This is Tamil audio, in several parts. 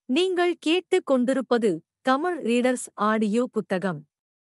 நீங்கள் கேட்டுக் கொண்டிருப்பது தமிழ் ரீடர்ஸ் ஆடியோ புத்தகம்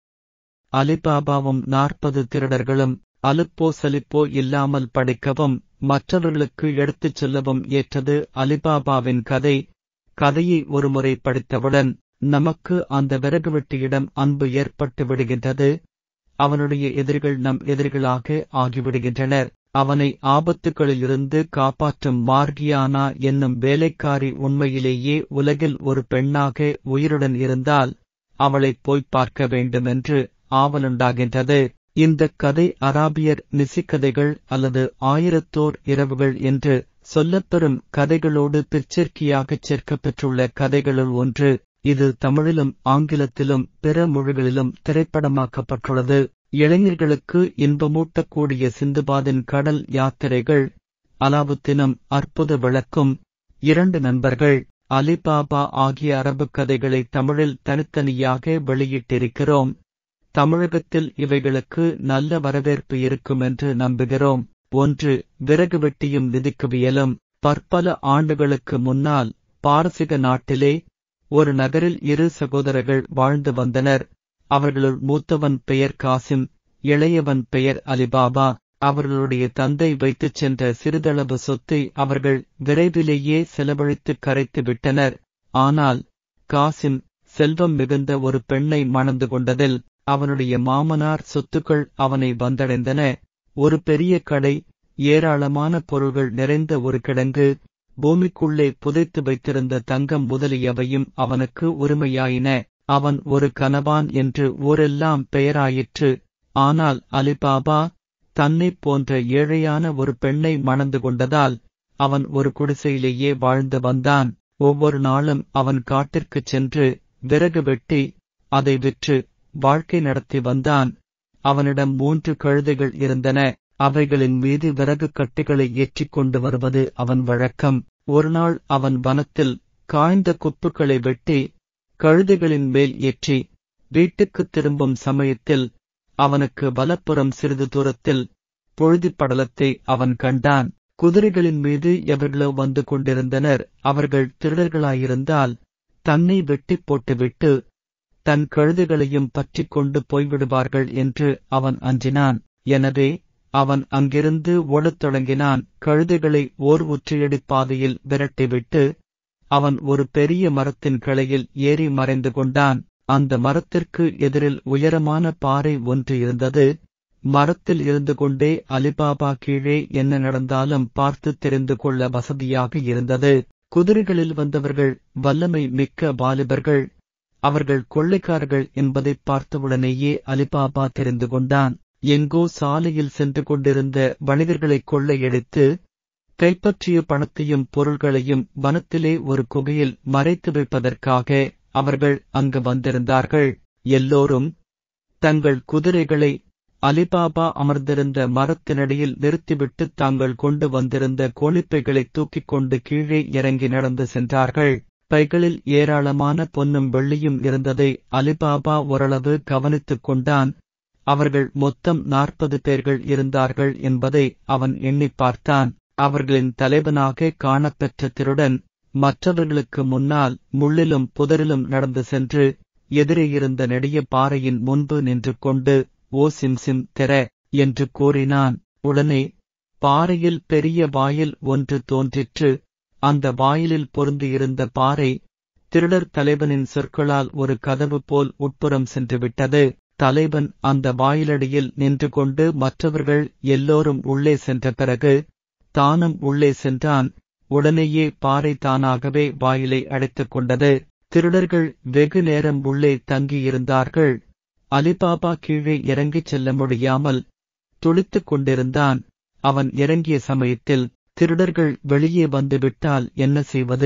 அலிபாபாவும் நாற்பது திருடர்களும் அலுப்போ சலிப்போ இல்லாமல் படிக்கவும் மற்றவர்களுக்கு எடுத்துச் சொல்லவும் ஏற்றது அலிபாபாவின் கதை கதையை ஒருமுறை படித்தவுடன் நமக்கு அந்த விறகுவெட்டியிடம் அன்பு ஏற்பட்டு விடுகின்றது அவனுடைய எதிரிகள் நம் எதிரிகளாக ஆகிவிடுகின்றனர் அவனை ஆபத்துகளிலிருந்து காப்பாற்றும் மார்கியானா என்னும் வேலைக்காரி உண்மையிலேயே உலகில் ஒரு பெண்ணாக உயிருடன் இருந்தால் அவளைப் போய்ப் பார்க்க வேண்டுமென்று ஆவலுண்டாகின்றது இந்தக் கதை அராபியர் நிசிக்கதைகள் அல்லது ஆயிரத்தோர் இரவுகள் என்று சொல்லப்பெறும் கதைகளோடு பிற்சேர்க்கையாகச் சேர்க்கப்பெற்றுள்ள கதைகளுள் ஒன்று இது தமிழிலும் ஆங்கிலத்திலும் பிற மொழிகளிலும் திரைப்படமாக்கப்பட்டுள்ளது இளைஞர்களுக்கு இன்பமூட்டக்கூடிய சிந்துபாதின் கடல் யாத்திரைகள் அலாவுத்தினம் அற்புத விளக்கும் இரண்டு நண்பர்கள் அலிபாபா ஆகிய அரபுக் கதைகளை தமிழில் தனித்தனியாக வெளியிட்டிருக்கிறோம் தமிழகத்தில் இவைகளுக்கு நல்ல வரவேற்பு இருக்கும் என்று நம்புகிறோம் ஒன்று விறகு வெட்டியும் நிதிக்குவியலும் பற்பல ஆண்டுகளுக்கு முன்னால் பாரசீக நாட்டிலே ஒரு நகரில் இரு சகோதரர்கள் வாழ்ந்து வந்தனர் அவர்களுள் மூத்தவன் பெயர் காசிம் இளையவன் பெயர் அலிபாபா அவர்களுடைய தந்தை வைத்துச் சென்ற சிறிதளவு சொத்தை அவர்கள் விரைவிலேயே செலவழித்துக் கரைத்து விட்டனர் ஆனால் காசிம் செல்வம் மிகுந்த ஒரு பெண்ணை மணந்து கொண்டதில் அவனுடைய மாமனார் சொத்துக்கள் அவனை வந்தடைந்தன ஒரு பெரிய கடை ஏராளமான பொருள்கள் நிறைந்த ஒரு கிடங்கு பூமிக்குள்ளே புதைத்து வைத்திருந்த தங்கம் முதலியவையும் அவனுக்கு உரிமையாயின அவன் ஒரு கனவான் என்று ஊரெல்லாம் பெயராயிற்று ஆனால் அலிபாபா தன்னைப் போன்ற ஏழையான ஒரு பெண்ணை மணந்து கொண்டதால் அவன் ஒரு குடிசையிலேயே வாழ்ந்து வந்தான் ஒவ்வொரு நாளும் அவன் காட்டிற்குச் சென்று விறகு வெட்டி அதை விற்று வாழ்க்கை நடத்தி வந்தான் அவனிடம் மூன்று கழுதைகள் இருந்தன அவைகளின் மீது விறகு கட்டிகளை ஏற்றிக் கொண்டு வருவது அவன் வழக்கம் ஒருநாள் அவன் வனத்தில் காய்ந்த குப்புக்களை வெட்டி கழுதைகளின் மேல் ஏற்றி வீட்டுக்குத் திரும்பும் சமயத்தில் அவனுக்கு வலப்புறம் சிறிது தூரத்தில் பொழுதிப்படலத்தை அவன் கண்டான் குதிரைகளின் மீது எவர்களோ வந்து கொண்டிருந்தனர் அவர்கள் திருடர்களாயிருந்தால் தன்னை வெட்டிப் போட்டுவிட்டு தன் கழுதைகளையும் பற்றிக் கொண்டு போய்விடுவார்கள் என்று அவன் அஞ்சினான் எனவே அவன் அங்கிருந்து ஓடத் தொடங்கினான் கழுதைகளை ஓர் ஒற்றையடிப் பாதையில் விரட்டிவிட்டு அவன் ஒரு பெரிய மரத்தின் கிளையில் ஏறி மறைந்து கொண்டான் அந்த மரத்திற்கு எதிரில் உயரமான பாறை ஒன்று இருந்தது மரத்தில் இருந்து கொண்டே அலிபாபா கீழே என்ன நடந்தாலும் பார்த்து தெரிந்து கொள்ள வசதியாக இருந்தது குதிரைகளில் வந்தவர்கள் வல்லமை மிக்க வாலிபர்கள் அவர்கள் கொள்ளைக்காரர்கள் என்பதைப் பார்த்தவுடனேயே அலிபாபா தெரிந்து கொண்டான் எங்கோ சாலையில் சென்று கொண்டிருந்த வணிகர்களைக் கொள்ளையடித்து கைப்பற்றிய பணத்தையும் பொருள்களையும் வனத்திலே ஒரு குகையில் மறைத்து வைப்பதற்காக அவர்கள் அங்கு வந்திருந்தார்கள் எல்லோரும் தங்கள் குதிரைகளை அலிபாபா அமர்ந்திருந்த மரத்தினடியில் நிறுத்திவிட்டு தாங்கள் கொண்டு வந்திருந்த கோழிப்பைகளை தூக்கிக் கொண்டு கீழே இறங்கி நடந்து சென்றார்கள் பைகளில் ஏராளமான பொன்னும் வெள்ளியும் இருந்ததை அலிபாபா ஓரளவு கவனித்துக் கொண்டான் அவர்கள் மொத்தம் நாற்பது பேர்கள் இருந்தார்கள் என்பதை அவன் எண்ணிப் பார்த்தான் அவர்களின் தலைவனாக காணப்பெற்ற திருடன் மற்றவர்களுக்கு முன்னால் முள்ளிலும் புதரிலும் நடந்து சென்று எதிரே இருந்த நெடிய பாறையின் முன்பு நின்று கொண்டு ஓ சிம்சிம் தெர என்று கூறினான் உடனே பாறையில் பெரிய வாயில் ஒன்று தோன்றிற்று அந்த வாயிலில் பொருந்தியிருந்த பாறை திருடர் தலைவனின் சொற்களால் ஒரு கதவு போல் உட்புறம் சென்றுவிட்டது தலைவன் அந்த வாயிலடியில் நின்று கொண்டு மற்றவர்கள் எல்லோரும் உள்ளே சென்ற பிறகு தானும் உள்ளே சென்றான் உடனேயே பாறை தானாகவே வாயிலை அடைத்துக் கொண்டது திருடர்கள் வெகு நேரம் உள்ளே தங்கியிருந்தார்கள் அலிபாபா கீழே இறங்கிச் செல்ல முடியாமல் துளித்துக் கொண்டிருந்தான் அவன் இறங்கிய சமயத்தில் திருடர்கள் வெளியே வந்துவிட்டால் என்ன செய்வது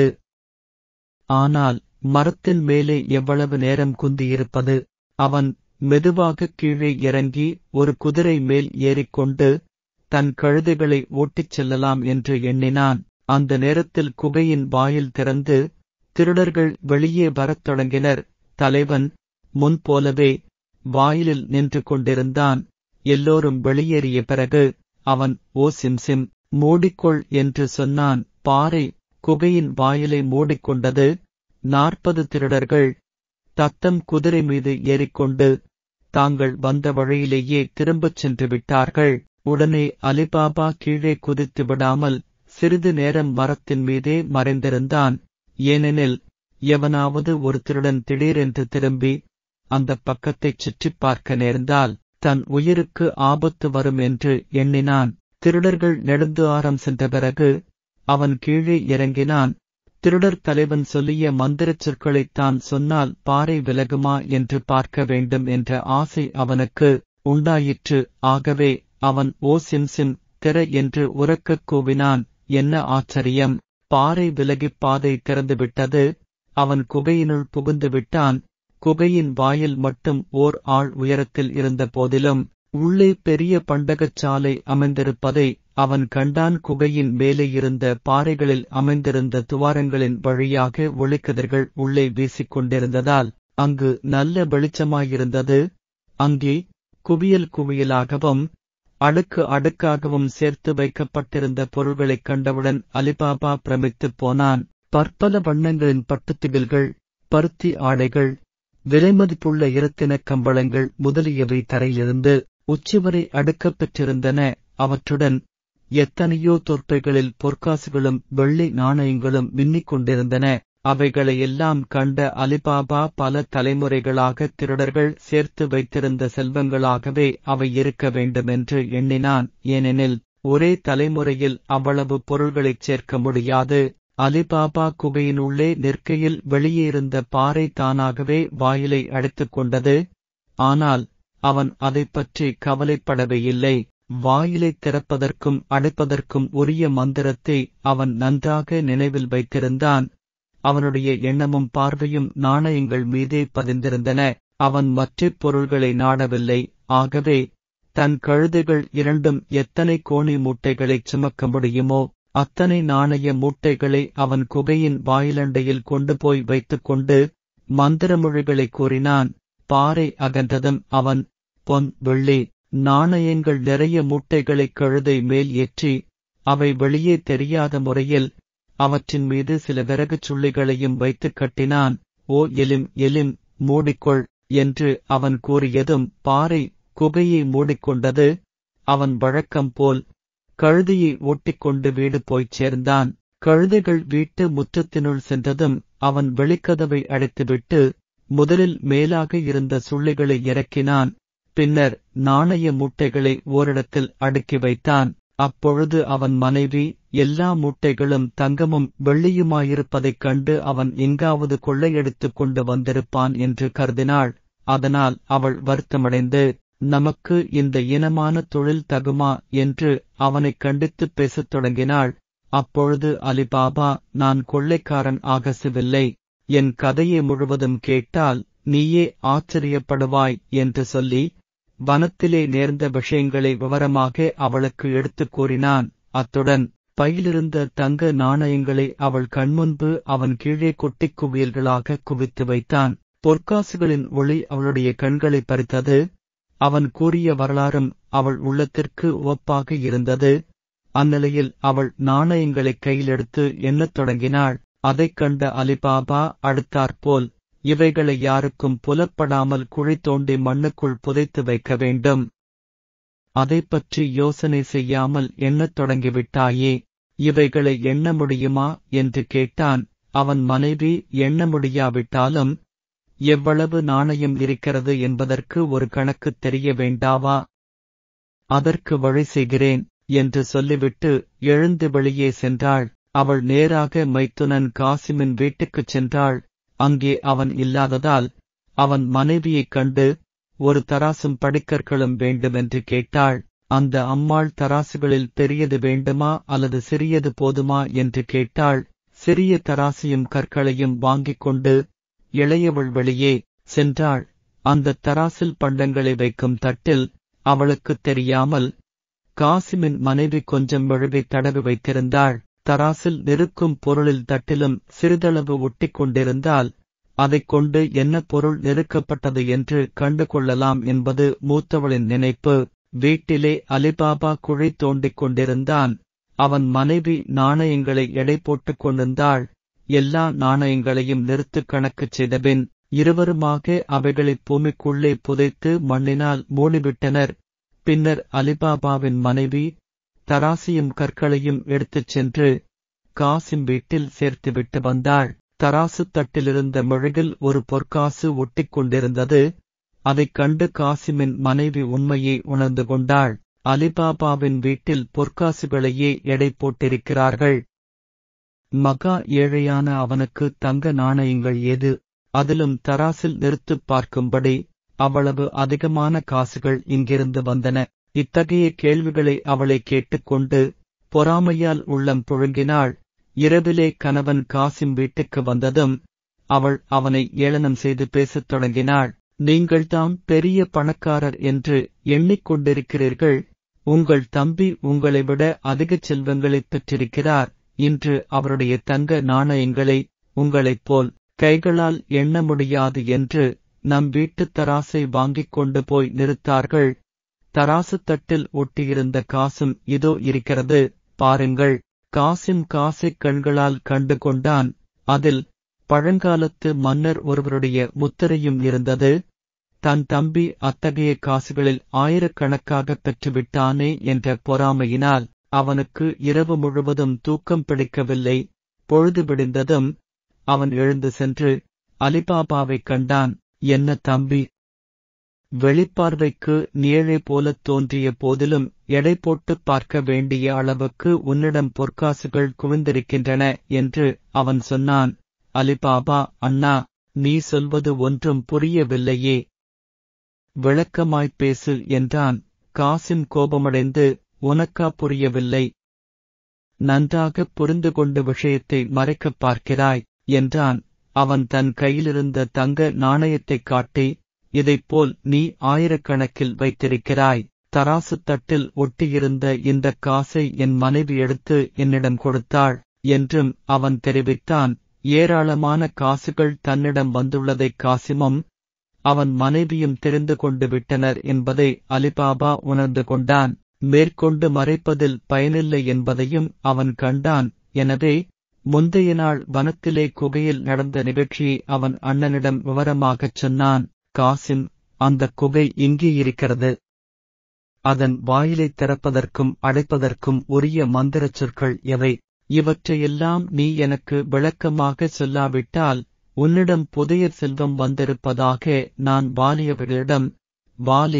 ஆனால் மரத்தின் மேலே எவ்வளவு நேரம் குந்தியிருப்பது அவன் மெதுவாக கீழே இறங்கி ஒரு குதிரை மேல் ஏறிக்கொண்டு தன் கழுதைகளை ஓட்டிச் செல்லலாம் என்று எண்ணினான் அந்த நேரத்தில் குகையின் வாயில் திறந்து திருடர்கள் வெளியே வரத் தொடங்கினர் தலைவன் முன்போலவே வாயிலில் நின்று கொண்டிருந்தான் எல்லோரும் வெளியேறிய பிறகு அவன் ஓ சிம்சிம் மூடிக்கொள் என்று சொன்னான் பாறை குகையின் வாயிலை மூடிக்கொண்டது நாற்பது திருடர்கள் தத்தம் குதிரை மீது ஏறிக்கொண்டு தாங்கள் வந்த வழியிலேயே திரும்பச் சென்று விட்டார்கள் உடனே அலிபாபா கீழே குதித்து விடாமல் சிறிது நேரம் மரத்தின் மீதே மறைந்திருந்தான் ஏனெனில் எவனாவது ஒரு திருடன் திடீரென்று திரும்பி அந்த பக்கத்தைச் சுற்றிப் பார்க்க நேர்ந்தால் தன் உயிருக்கு ஆபத்து வரும் என்று எண்ணினான் திருடர்கள் நெடுந்துவாரம் சென்ற பிறகு அவன் கீழே இறங்கினான் திருடர் தலைவன் சொல்லிய மந்திரச் சொற்களைத் தான் சொன்னால் பாறை விலகுமா என்று பார்க்க வேண்டும் என்ற ஆசை அவனுக்கு உண்டாயிற்று ஆகவே அவன் ஓ சிம் சிம் திற என்று உரக்கக் கூவினான் என்ன ஆச்சரியம் பாறை விலகிப் பாதை திறந்துவிட்டது அவன் குகையினுள் புகுந்து விட்டான் குகையின் வாயில் மட்டும் ஓர் ஆள் உயரத்தில் இருந்த போதிலும் உள்ளே பெரிய பண்டகச்சாலை அமைந்திருப்பதை அவன் கண்டான் குகையின் மேலே இருந்த பாறைகளில் அமைந்திருந்த துவாரங்களின் வழியாக ஒளிக்கதிர்கள் உள்ளே வீசிக் கொண்டிருந்ததால் அங்கு நல்ல வெளிச்சமாயிருந்தது அங்கே குவியல் குவியலாகவும் அடுக்கு அடுக்காகவும் சேர்த்து வைக்கப்பட்டிருந்த பொருள்களைக் கண்டவுடன் அலிபாபா பிரமித்துப் போனான் பற்பல வண்ணங்களின் பட்டுத்திகில்கள் பருத்தி ஆடைகள் விலைமதிப்புள்ள இரத்தினக் கம்பளங்கள் முதலியவை தரையிலிருந்து உச்சிவரை அடுக்கப் பெற்றிருந்தன அவற்றுடன் எத்தனையோ தொற்பைகளில் பொற்காசுகளும் வெள்ளி நாணயங்களும் மின்னிக் கொண்டிருந்தன அவைகளையெல்லாம் கண்ட அலிபாபா பல தலைமுறைகளாக திருடர்கள் சேர்த்து வைத்திருந்த செல்வங்களாகவே அவை இருக்க வேண்டுமென்று எண்ணினான் ஏனெனில் ஒரே தலைமுறையில் அவ்வளவு பொருள்களைச் சேர்க்க முடியாது அலிபாபா குகையினுள்ளே நிற்கையில் வெளியே இருந்த பாறை தானாகவே வாயிலை அடைத்துக் கொண்டது ஆனால் அவன் அதைப் பற்றி கவலைப்படவே இல்லை வாயிலை திறப்பதற்கும் அடைப்பதற்கும் உரிய மந்திரத்தை அவன் நன்றாக நினைவில் வைத்திருந்தான் அவனுடைய எண்ணமும் பார்வையும் நாணயங்கள் மீதே பதிந்திருந்தன அவன் மற்றப் பொருள்களை நாடவில்லை ஆகவே தன் கழுதைகள் இரண்டும் எத்தனை கோணி மூட்டைகளைச் சுமக்க முடியுமோ அத்தனை நாணய மூட்டைகளை அவன் குகையின் வாயிலண்டையில் கொண்டு போய் வைத்துக் கொண்டு மந்திரமொழிகளைக் கூறினான் பாறை அகன்றதும் அவன் பொன் வெள்ளி நாணயங்கள் நிறைய மூட்டைகளைக் கழுதை மேல் ஏற்றி அவை வெளியே தெரியாத முறையில் அவற்றின் மீது சில விறகுச் சுள்ளிகளையும் வைத்துக் கட்டினான் ஓ எலிம் எலிம் மூடிக்கொள் என்று அவன் கூறியதும் பாறை குகையை மூடிக்கொண்டது அவன் வழக்கம் போல் கழுதையை ஓட்டிக்கொண்டு வீடு போய்ச் சேர்ந்தான் கழுதைகள் வீட்டு முற்றத்தினுள் சென்றதும் அவன் வெளிக்கதவை அடைத்துவிட்டு முதலில் மேலாக இருந்த சுள்ளிகளை இறக்கினான் பின்னர் நாணய மூட்டைகளை ஓரிடத்தில் அடுக்கி வைத்தான் அப்பொழுது அவன் மனைவி எல்லா மூட்டைகளும் தங்கமும் வெள்ளியுமாயிருப்பதைக் கண்டு அவன் எங்காவது கொள்ளையடித்துக் கொண்டு வந்திருப்பான் என்று கருதினாள் அதனால் அவள் வருத்தமடைந்து நமக்கு இந்த இனமான தொழில் தகுமா என்று அவனைக் கண்டித்துப் பேசத் தொடங்கினாள் அப்பொழுது அலிபாபா நான் கொள்ளைக்காரன் ஆகசிவில்லை என் கதையை முழுவதும் கேட்டால் நீயே ஆச்சரியப்படுவாய் என்று சொல்லி வனத்திலே நேர்ந்த விஷயங்களை விவரமாக அவளுக்கு எடுத்துக் கூறினான் அத்துடன் பையிலிருந்த தங்க நாணயங்களை அவள் கண்முன்பு அவன் கீழே கொட்டிக் குவியல்களாக குவித்து வைத்தான் பொற்காசுகளின் ஒளி அவளுடைய கண்களை பறித்தது அவன் கூறிய வரலாறும் அவள் உள்ளத்திற்கு ஒப்பாக இருந்தது அந்நிலையில் அவள் நாணயங்களைக் கையிலெடுத்து எண்ணத் தொடங்கினாள் அதைக் கண்ட அலிபாபா அடுத்தாற்போல் இவைகளை யாருக்கும் புலப்படாமல் குழி தோண்டி மண்ணுக்குள் புதைத்து வைக்க வேண்டும் அதைப் பற்றி யோசனை செய்யாமல் எண்ணத் தொடங்கிவிட்டாயே இவைகளை எண்ண முடியுமா என்று கேட்டான் அவன் மனைவி எண்ண முடியாவிட்டாலும் எவ்வளவு நாணயம் இருக்கிறது என்பதற்கு ஒரு கணக்கு தெரிய வேண்டாவா அதற்கு வழி செய்கிறேன் என்று சொல்லிவிட்டு எழுந்து வெளியே சென்றாள் அவள் நேராக மைத்துனன் காசிமின் வீட்டுக்குச் சென்றாள் அங்கே அவன் இல்லாததால் அவன் மனைவியைக் கண்டு ஒரு தராசும் படிக்கற்களும் வேண்டுமென்று கேட்டாள் அந்த அம்மாள் தராசுகளில் பெரியது வேண்டுமா அல்லது சிறியது போதுமா என்று கேட்டாள் சிறிய தராசையும் கற்களையும் வாங்கிக் கொண்டு இளையவள் வெளியே சென்றாள் அந்த தராசில் பண்டங்களை வைக்கும் தட்டில் அவளுக்குத் தெரியாமல் காசிமின் மனைவி கொஞ்சம் மெழுகை தடவி வைத்திருந்தாள் தராசில் நெருக்கும் பொருளில் தட்டிலும் சிறிதளவு ஒட்டிக் கொண்டிருந்தால் அதைக் கொண்டு என்ன பொருள் நெருக்கப்பட்டது என்று கண்டு கொள்ளலாம் என்பது மூத்தவளின் நினைப்பு வீட்டிலே அலிபாபா குழி தோண்டிக் கொண்டிருந்தான் அவன் மனைவி நாணயங்களை எடை போட்டுக் கொண்டிருந்தாள் எல்லா நாணயங்களையும் நிறுத்து கணக்குச் செய்தபின் இருவருமாக அவைகளைப் பூமிக்குள்ளே புதைத்து மண்ணினால் மூடிவிட்டனர் பின்னர் அலிபாபாவின் மனைவி தராசியும் கற்களையும் எடுத்துச் சென்று காசிம் வீட்டில் சேர்த்துவிட்டு வந்தாள் தராசு தட்டிலிருந்த மெழுகில் ஒரு பொற்காசு ஒட்டிக் கொண்டிருந்தது அதைக் கண்டு காசிமின் மனைவி உண்மையை உணர்ந்து கொண்டாள் அலிபாபாவின் வீட்டில் பொற்காசுகளையே எடை போட்டிருக்கிறார்கள் மகா ஏழையான அவனுக்கு தங்க நாணயங்கள் ஏது அதிலும் தராசில் நிறுத்துப் பார்க்கும்படி அவ்வளவு அதிகமான காசுகள் இங்கிருந்து வந்தன இத்தகைய கேள்விகளை அவளை கேட்டுக்கொண்டு பொறாமையால் உள்ளம் புழுங்கினாள் இரவிலே கணவன் காசிம் வீட்டுக்கு வந்ததும் அவள் அவனை ஏளனம் செய்து பேசத் தொடங்கினாள் நீங்கள்தாம் பெரிய பணக்காரர் என்று எண்ணிக்கொண்டிருக்கிறீர்கள் உங்கள் தம்பி உங்களை விட அதிகச் செல்வங்களைப் பெற்றிருக்கிறார் இன்று அவருடைய தங்க நாணயங்களை உங்களைப் போல் கைகளால் எண்ண முடியாது என்று நம் வீட்டுத் தராசை வாங்கிக் கொண்டு போய் நிறுத்தார்கள் தராசு தட்டில் ஒட்டியிருந்த காசும் இதோ இருக்கிறது பாருங்கள் காசிம் காசைக் கண்களால் கண்டு கொண்டான் அதில் பழங்காலத்து மன்னர் ஒருவருடைய முத்திரையும் இருந்தது தன் தம்பி அத்தகைய காசுகளில் ஆயிரக்கணக்காக பெற்றுவிட்டானே என்ற பொறாமையினால் அவனுக்கு இரவு முழுவதும் தூக்கம் பிடிக்கவில்லை பொழுது விடிந்ததும் அவன் எழுந்து சென்று அலிபாபாவைக் கண்டான் என்ன தம்பி வெளிப்பார்வைக்கு நிழலை போலத் தோன்றிய போதிலும் எடை போட்டுப் பார்க்க வேண்டிய அளவுக்கு உன்னிடம் பொற்காசுகள் குவிந்திருக்கின்றன என்று அவன் சொன்னான் அலிபாபா அண்ணா நீ சொல்வது ஒன்றும் புரியவில்லையே விளக்கமாய்ப் பேசு என்றான் காசிம் கோபமடைந்து உனக்கா புரியவில்லை நன்றாகப் புரிந்து கொண்ட விஷயத்தை மறைக்கப் பார்க்கிறாய் என்றான் அவன் தன் கையிலிருந்த தங்க நாணயத்தைக் காட்டி இதைப்போல் நீ ஆயிரக்கணக்கில் வைத்திருக்கிறாய் தராசு தட்டில் ஒட்டியிருந்த இந்த காசை என் மனைவி எடுத்து என்னிடம் கொடுத்தாள் என்றும் அவன் தெரிவித்தான் ஏராளமான காசுகள் தன்னிடம் வந்துள்ளதைக் காசிமும் அவன் மனைவியும் தெரிந்து கொண்டு விட்டனர் என்பதை அலிபாபா உணர்ந்து கொண்டான் மேற்கொண்டு மறைப்பதில் பயனில்லை என்பதையும் அவன் கண்டான் எனவே முந்தைய நாள் வனத்திலே குகையில் நடந்த நிகழ்ச்சியை அவன் அண்ணனிடம் விவரமாகச் சொன்னான் காசிம் அந்த குகை இங்கே இருக்கிறது அதன் வாயிலைத் திறப்பதற்கும் அடைப்பதற்கும் உரிய மந்திரச் சொற்கள் எவை இவற்றையெல்லாம் நீ எனக்கு விளக்கமாக சொல்லாவிட்டால் உன்னிடம் புதிய செல்வம் வந்திருப்பதாக நான் வாலியவர்களிடம் வாலி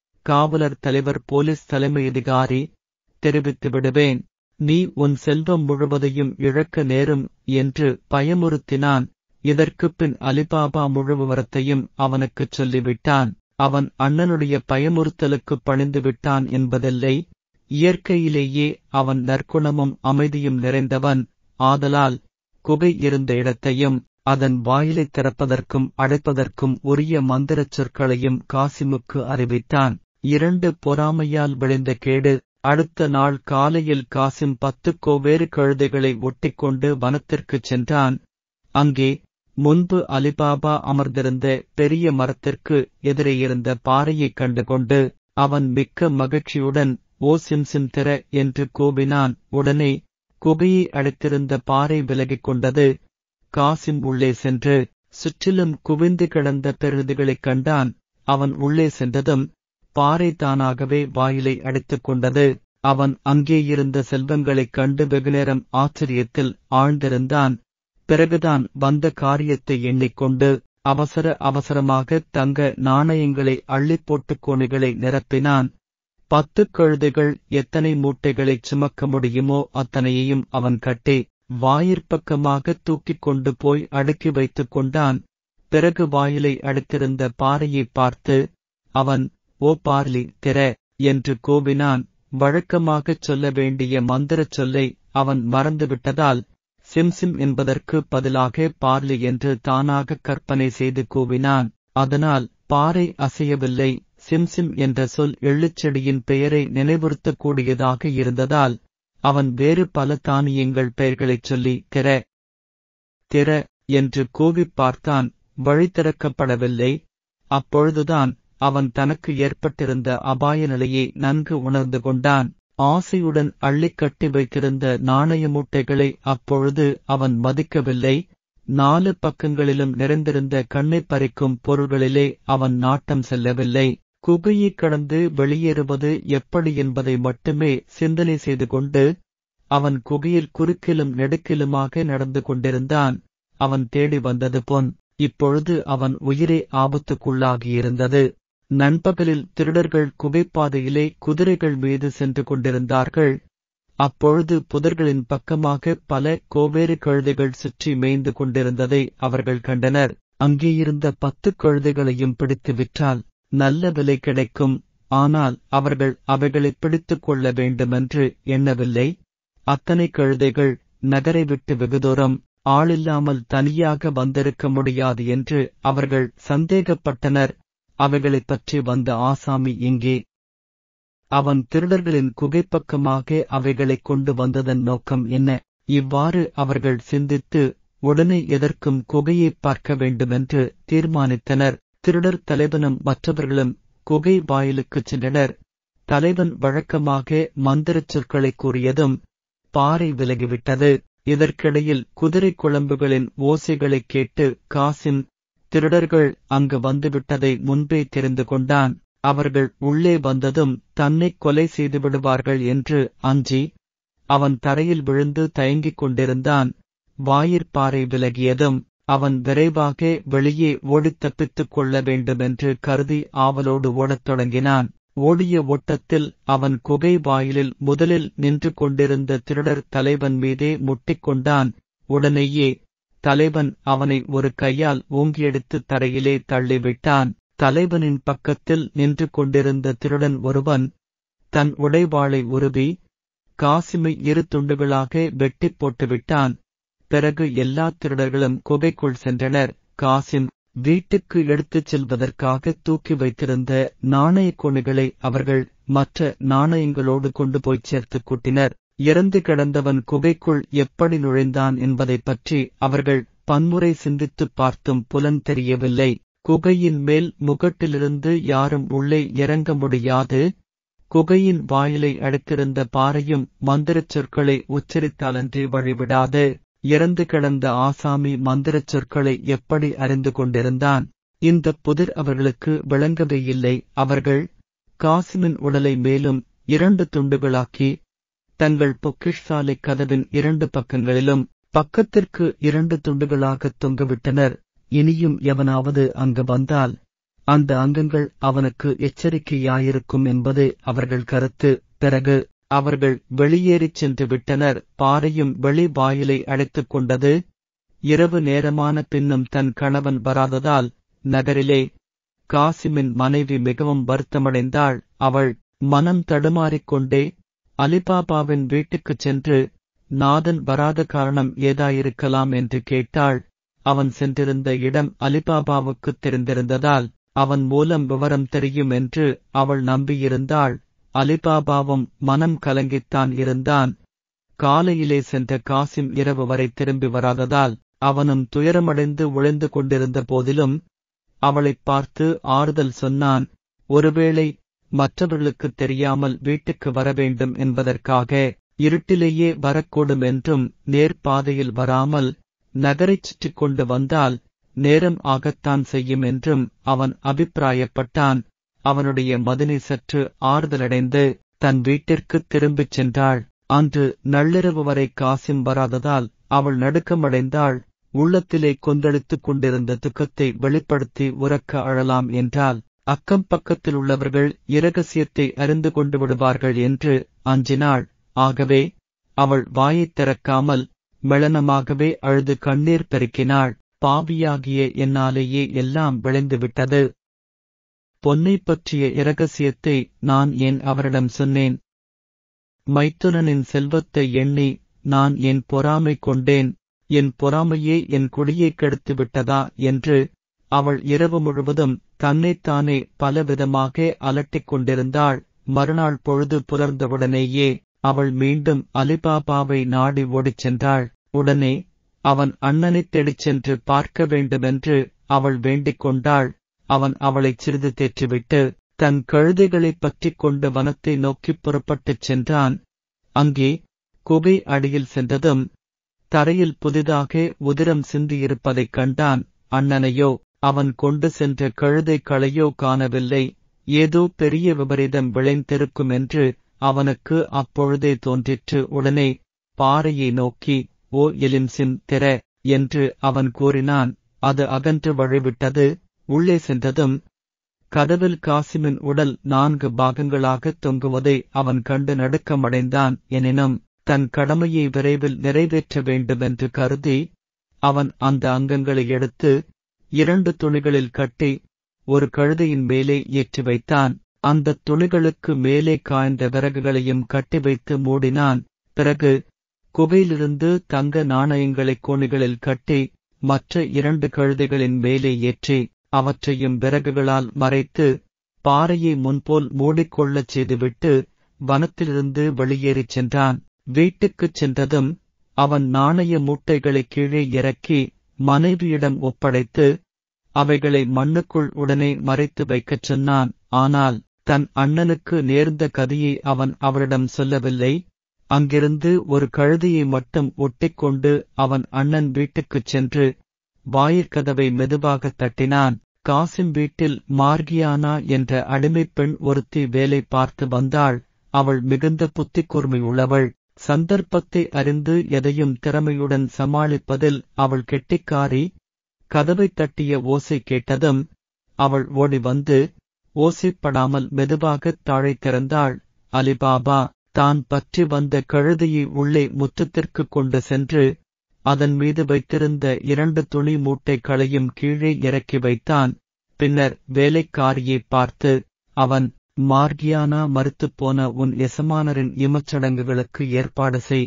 காவலர் தலைவர் போலீஸ் தலைமையதிகாரி தெரிவித்து விடுவேன் நீ உன் செல்வம் முழுவதையும் இழக்க நேரும் என்று பயமுறுத்தினான் இதற்குப் பின் அலிபாபா முழு விவரத்தையும் அவனுக்குச் சொல்லிவிட்டான் அவன் அண்ணனுடைய பயமுறுத்தலுக்குப் பணிந்து விட்டான் என்பதில்லை இயற்கையிலேயே அவன் நற்குணமும் அமைதியும் நிறைந்தவன் ஆதலால் குகை இருந்த இடத்தையும் அதன் வாயிலைத் திறப்பதற்கும் அடைப்பதற்கும் உரிய மந்திரச் சொற்களையும் காசிமுக்கு அறிவித்தான் இரண்டு பொறாமையால் விளைந்த கேடு அடுத்த நாள் காலையில் காசிம் பத்து கோவேறு கழுதைகளை ஒட்டிக்கொண்டு வனத்திற்குச் சென்றான் அங்கே முன்பு அலிபாபா அமர்ந்திருந்த பெரிய மரத்திற்கு எதிரே இருந்த பாறையைக் கண்டுகொண்டு அவன் மிக்க மகிழ்ச்சியுடன் ஓ சிம்சிம் திற என்று கூவினான் உடனே குகையை அடைத்திருந்த பாறை விலகிக் கொண்டது காசிம் உள்ளே சென்று சுற்றிலும் குவிந்து கிடந்த பெருதிகளைக் கண்டான் அவன் உள்ளே சென்றதும் பாறை தானாகவே வாயிலை அடைத்துக் கொண்டது அவன் அங்கே இருந்த செல்வங்களைக் கண்டு வெகுநேரம் ஆச்சரியத்தில் ஆழ்ந்திருந்தான் பிறகுதான் வந்த காரியத்தை எண்ணிக்கொண்டு அவசர அவசரமாக தங்க நாணயங்களை அள்ளிப் போட்டுக் கோணிகளை நிரப்பினான் பத்து கழுதைகள் எத்தனை மூட்டைகளைச் சுமக்க முடியுமோ அத்தனையையும் அவன் கட்டி வாயிற்பக்கமாக தூக்கிக் கொண்டு போய் அடுக்கி வைத்துக் கொண்டான் பிறகு வாயிலை அடுத்திருந்த பாறையைப் பார்த்து அவன் ஓ பார்லி திற என்று கூவினான் வழக்கமாகச் சொல்ல வேண்டிய மந்திரச் சொல்லை அவன் மறந்துவிட்டதால் சிம்சிம் என்பதற்கு பதிலாக பார்லி என்று தானாக கற்பனை செய்து கூவினான் அதனால் பாறை அசையவில்லை சிம்சிம் என்ற சொல் எள்ளுச்செடியின் பெயரை நினைவுறுத்தக்கூடியதாக இருந்ததால் அவன் வேறு பல தானியங்கள் பெயர்களைச் சொல்லி திற திற என்று கூவிப் பார்த்தான் வழி திறக்கப்படவில்லை அப்பொழுதுதான் அவன் தனக்கு ஏற்பட்டிருந்த அபாய நிலையை நன்கு உணர்ந்து கொண்டான் ஆசையுடன் அள்ளிக் கட்டி வைத்திருந்த நாணய மூட்டைகளை அப்பொழுது அவன் மதிக்கவில்லை நாலு பக்கங்களிலும் நிறைந்திருந்த கண்ணைப் பறிக்கும் பொருள்களிலே அவன் நாட்டம் செல்லவில்லை குகையைக் கடந்து வெளியேறுவது எப்படி என்பதை மட்டுமே சிந்தனை செய்து கொண்டு அவன் குகையில் குறுக்கிலும் நெடுக்கிலுமாக நடந்து கொண்டிருந்தான் அவன் தேடி வந்தது பொன் இப்பொழுது அவன் உயிரே ஆபத்துக்குள்ளாகியிருந்தது நண்பகலில் திருடர்கள் குகைப்பாதையிலே குதிரைகள் மீது சென்று கொண்டிருந்தார்கள் அப்பொழுது புதர்களின் பக்கமாக பல கோவேறு கழுதைகள் சுற்றி மேய்ந்து கொண்டிருந்ததை அவர்கள் கண்டனர் அங்கேயிருந்த பத்து கழுதைகளையும் பிடித்து விற்றால் நல்ல விலை கிடைக்கும் ஆனால் அவர்கள் அவைகளை பிடித்துக் கொள்ள வேண்டுமென்று எண்ணவில்லை அத்தனை கழுதைகள் நகரை விட்டு வெகு தூரம் ஆளில்லாமல் தனியாக வந்திருக்க முடியாது என்று அவர்கள் சந்தேகப்பட்டனர் அவைகளைப் பற்றி வந்த ஆசாமி எங்கே அவன் திருடர்களின் குகைப்பக்கமாக அவைகளைக் கொண்டு வந்ததன் நோக்கம் என்ன இவ்வாறு அவர்கள் சிந்தித்து உடனே எதற்கும் குகையைப் பார்க்க வேண்டுமென்று தீர்மானித்தனர் திருடர் தலைவனும் மற்றவர்களும் குகை வாயிலுக்குச் சென்றனர் தலைவன் வழக்கமாக மந்திரச் சொற்களைக் கூறியதும் பாறை விலகிவிட்டது இதற்கிடையில் குதிரை குழம்புகளின் ஓசைகளைக் கேட்டு காசிம் திருடர்கள் அங்கு வந்துவிட்டதை முன்பே தெரிந்து கொண்டான் அவர்கள் உள்ளே வந்ததும் தன்னைக் கொலை செய்து விடுவார்கள் என்று அஞ்சி அவன் தரையில் விழுந்து தயங்கிக் கொண்டிருந்தான் வாயிற்பாறை விலகியதும் அவன் விரைவாக வெளியே ஓடித் தப்பித்துக் கொள்ள வேண்டுமென்று கருதி ஆவலோடு ஓடத் தொடங்கினான் ஓடிய ஓட்டத்தில் அவன் குகை வாயிலில் முதலில் நின்று கொண்டிருந்த திருடர் தலைவன் மீதே முட்டிக்கொண்டான் உடனேயே தலைவன் அவனை ஒரு கையால் ஓங்கியெடுத்து தரையிலே தள்ளிவிட்டான் தலைவனின் பக்கத்தில் நின்று கொண்டிருந்த திருடன் ஒருவன் தன் உடைவாளை உருவி காசிமை இரு துண்டுகளாக வெட்டிப் போட்டுவிட்டான் பிறகு எல்லா திருடர்களும் குகைக்குள் சென்றனர் காசிம் வீட்டுக்கு எடுத்துச் செல்வதற்காக தூக்கி வைத்திருந்த நாணயக் கொணிகளை அவர்கள் மற்ற நாணயங்களோடு கொண்டு போய்ச் சேர்த்துக் கூட்டினர் இறந்து கிடந்தவன் குகைக்குள் எப்படி நுழைந்தான் என்பதைப் பற்றி அவர்கள் பன்முறை சிந்தித்துப் பார்த்தும் புலன் தெரியவில்லை குகையின் மேல் முகட்டிலிருந்து யாரும் உள்ளே இறங்க முடியாது குகையின் வாயிலை அடைத்திருந்த பாறையும் மந்திரச் சொற்களை உச்சரித்தாலன்றி வழிவிடாது இறந்து கிடந்த ஆசாமி மந்திரச் சொற்களை எப்படி அறிந்து கொண்டிருந்தான் இந்த புதிர் அவர்களுக்கு விளங்கவே இல்லை அவர்கள் காசிமின் உடலை மேலும் இரண்டு துண்டுகளாக்கி தங்கள் பொக்கிஷாலை கதவின் இரண்டு பக்கங்களிலும் பக்கத்திற்கு இரண்டு துண்டுகளாகத் தொங்கவிட்டனர் இனியும் எவனாவது அங்கு வந்தால் அந்த அங்கங்கள் அவனுக்கு எச்சரிக்கையாயிருக்கும் என்பது அவர்கள் கருத்து பிறகு அவர்கள் வெளியேறிச் சென்று விட்டனர் பாறையும் வெளி வாயிலை அடைத்துக் கொண்டது இரவு நேரமான பின்னும் தன் கணவன் வராததால் நகரிலே காசிமின் மனைவி மிகவும் வருத்தமடைந்தாள் அவள் மனம் தடுமாறிக் கொண்டே அலிபாபாவின் வீட்டுக்குச் சென்று நாதன் வராத காரணம் ஏதாயிருக்கலாம் என்று கேட்டாள் அவன் சென்றிருந்த இடம் அலிபாபாவுக்குத் தெரிந்திருந்ததால் அவன் மூலம் விவரம் தெரியும் என்று அவள் நம்பியிருந்தாள் அலிபாபாவும் மனம் கலங்கித்தான் இருந்தான் காலையிலே சென்ற காசிம் இரவு வரை திரும்பி வராததால் அவனும் துயரமடைந்து உழைந்து கொண்டிருந்த போதிலும் அவளைப் பார்த்து ஆறுதல் சொன்னான் ஒருவேளை மற்றவர்களுக்குத் தெரியாமல் வீட்டுக்கு வரவேண்டும் என்பதற்காக இருட்டிலேயே வரக்கூடும் என்றும் நேர்பாதையில் வராமல் நகரைச் சுற்றிக் கொண்டு வந்தால் நேரம் ஆகத்தான் செய்யும் என்றும் அவன் அபிப்பிராயப்பட்டான் அவனுடைய மதினை சற்று ஆறுதலடைந்து தன் வீட்டிற்குத் திரும்பிச் சென்றாள் அன்று நள்ளிரவு வரை காசிம் வராததால் அவள் நடுக்கமடைந்தாள் உள்ளத்திலே கொந்தளித்துக் கொண்டிருந்த துக்கத்தை வெளிப்படுத்தி உறக்க அழலாம் என்றால் அக்கம் பக்கத்தில் உள்ளவர்கள் இரகசியத்தை அறிந்து கொண்டு விடுவார்கள் என்று அஞ்சினாள் ஆகவே அவள் வாயைத் திறக்காமல் மெளனமாகவே அழுது கண்ணீர் பெருக்கினாள் பாவியாகிய என்னாலேயே எல்லாம் விளைந்துவிட்டது பொன்னைப் பற்றிய இரகசியத்தை நான் ஏன் அவரிடம் சொன்னேன் மைத்துனனின் செல்வத்தை எண்ணி நான் என் பொறாமை கொண்டேன் என் பொறாமையே என் குடியைக் கெடுத்து விட்டதா என்று அவள் இரவு முழுவதும் தன்னைத்தானே பலவிதமாக அலட்டிக் கொண்டிருந்தாள் மறுநாள் பொழுது புலர்ந்தவுடனேயே அவள் மீண்டும் அலிபாபாவை நாடி ஓடிச் சென்றாள் உடனே அவன் அண்ணனைத் தேடிச் சென்று பார்க்க வேண்டுமென்று அவள் வேண்டிக் கொண்டாள் அவன் அவளைச் சிறிது தேற்றிவிட்டு தன் கழுதைகளைப் பற்றிக் கொண்டு வனத்தை நோக்கிப் புறப்பட்டுச் சென்றான் அங்கே குகை அடியில் சென்றதும் தரையில் புதிதாக உதிரம் சிந்தியிருப்பதைக் கண்டான் அண்ணனையோ அவன் கொண்டு சென்ற கழுதை களையோ காணவில்லை ஏதோ பெரிய விபரீதம் விளைந்திருக்கும் என்று அவனுக்கு அப்பொழுதே தோன்றிற்று உடனே பாறையை நோக்கி ஓ எலிம்சிம் திற என்று அவன் கூறினான் அது அகன்று வழிவிட்டது உள்ளே சென்றதும் கதவில் காசிமின் உடல் நான்கு பாகங்களாகத் தொங்குவதை அவன் கண்டு நடுக்கமடைந்தான் எனினும் தன் கடமையை விரைவில் நிறைவேற்ற வேண்டுமென்று கருதி அவன் அந்த அங்கங்களை எடுத்து இரண்டு துணிகளில் கட்டி ஒரு கழுதையின் மேலே ஏற்றி வைத்தான் அந்தத் துணிகளுக்கு மேலே காய்ந்த விறகுகளையும் கட்டி வைத்து மூடினான் பிறகு குகையிலிருந்து தங்க நாணயங்களைக் கோணிகளில் கட்டி மற்ற இரண்டு கழுதைகளின் மேலே ஏற்றி அவற்றையும் விறகுகளால் மறைத்து பாறையை முன்போல் மூடிக்கொள்ளச் செய்துவிட்டு வனத்திலிருந்து வெளியேறிச் சென்றான் வீட்டுக்குச் சென்றதும் அவன் நாணய மூட்டைகளை கீழே இறக்கி மனைவியிடம் ஒப்படைத்து அவைகளை மண்ணுக்குள் உடனே மறைத்து வைக்கச் சொன்னான் ஆனால் தன் அண்ணனுக்கு நேர்ந்த கதியை அவன் அவரிடம் சொல்லவில்லை அங்கிருந்து ஒரு கழுதையை மட்டும் ஒட்டிக்கொண்டு அவன் அண்ணன் வீட்டுக்குச் சென்று வாயிற்கதவை மெதுவாகத் தட்டினான் காசிம் வீட்டில் மார்கியானா என்ற அடிமைப் பெண் ஒருத்தி வேலை பார்த்து வந்தாள் அவள் மிகுந்த புத்தி கூர்மையுள்ளவள் சந்தர்ப்பத்தை அறிந்து எதையும் திறமையுடன் சமாளிப்பதில் அவள் கெட்டிக்காரி கதவைத் தட்டிய ஓசை கேட்டதும் அவள் ஓடி வந்து ஓசைப்படாமல் மெதுவாகத் தாழை திறந்தாள் அலிபாபா தான் பற்றி வந்த கழுதையை உள்ளே முற்றத்திற்கு கொண்டு சென்று அதன் மீது வைத்திருந்த இரண்டு துணி மூட்டைகளையும் கீழே இறக்கி வைத்தான் பின்னர் வேலைக்காரியைப் பார்த்து அவன் மார்கியானா மறுத்துப் போன உன் எசமானரின் இமச்சடங்குகளுக்கு ஏற்பாடு செய்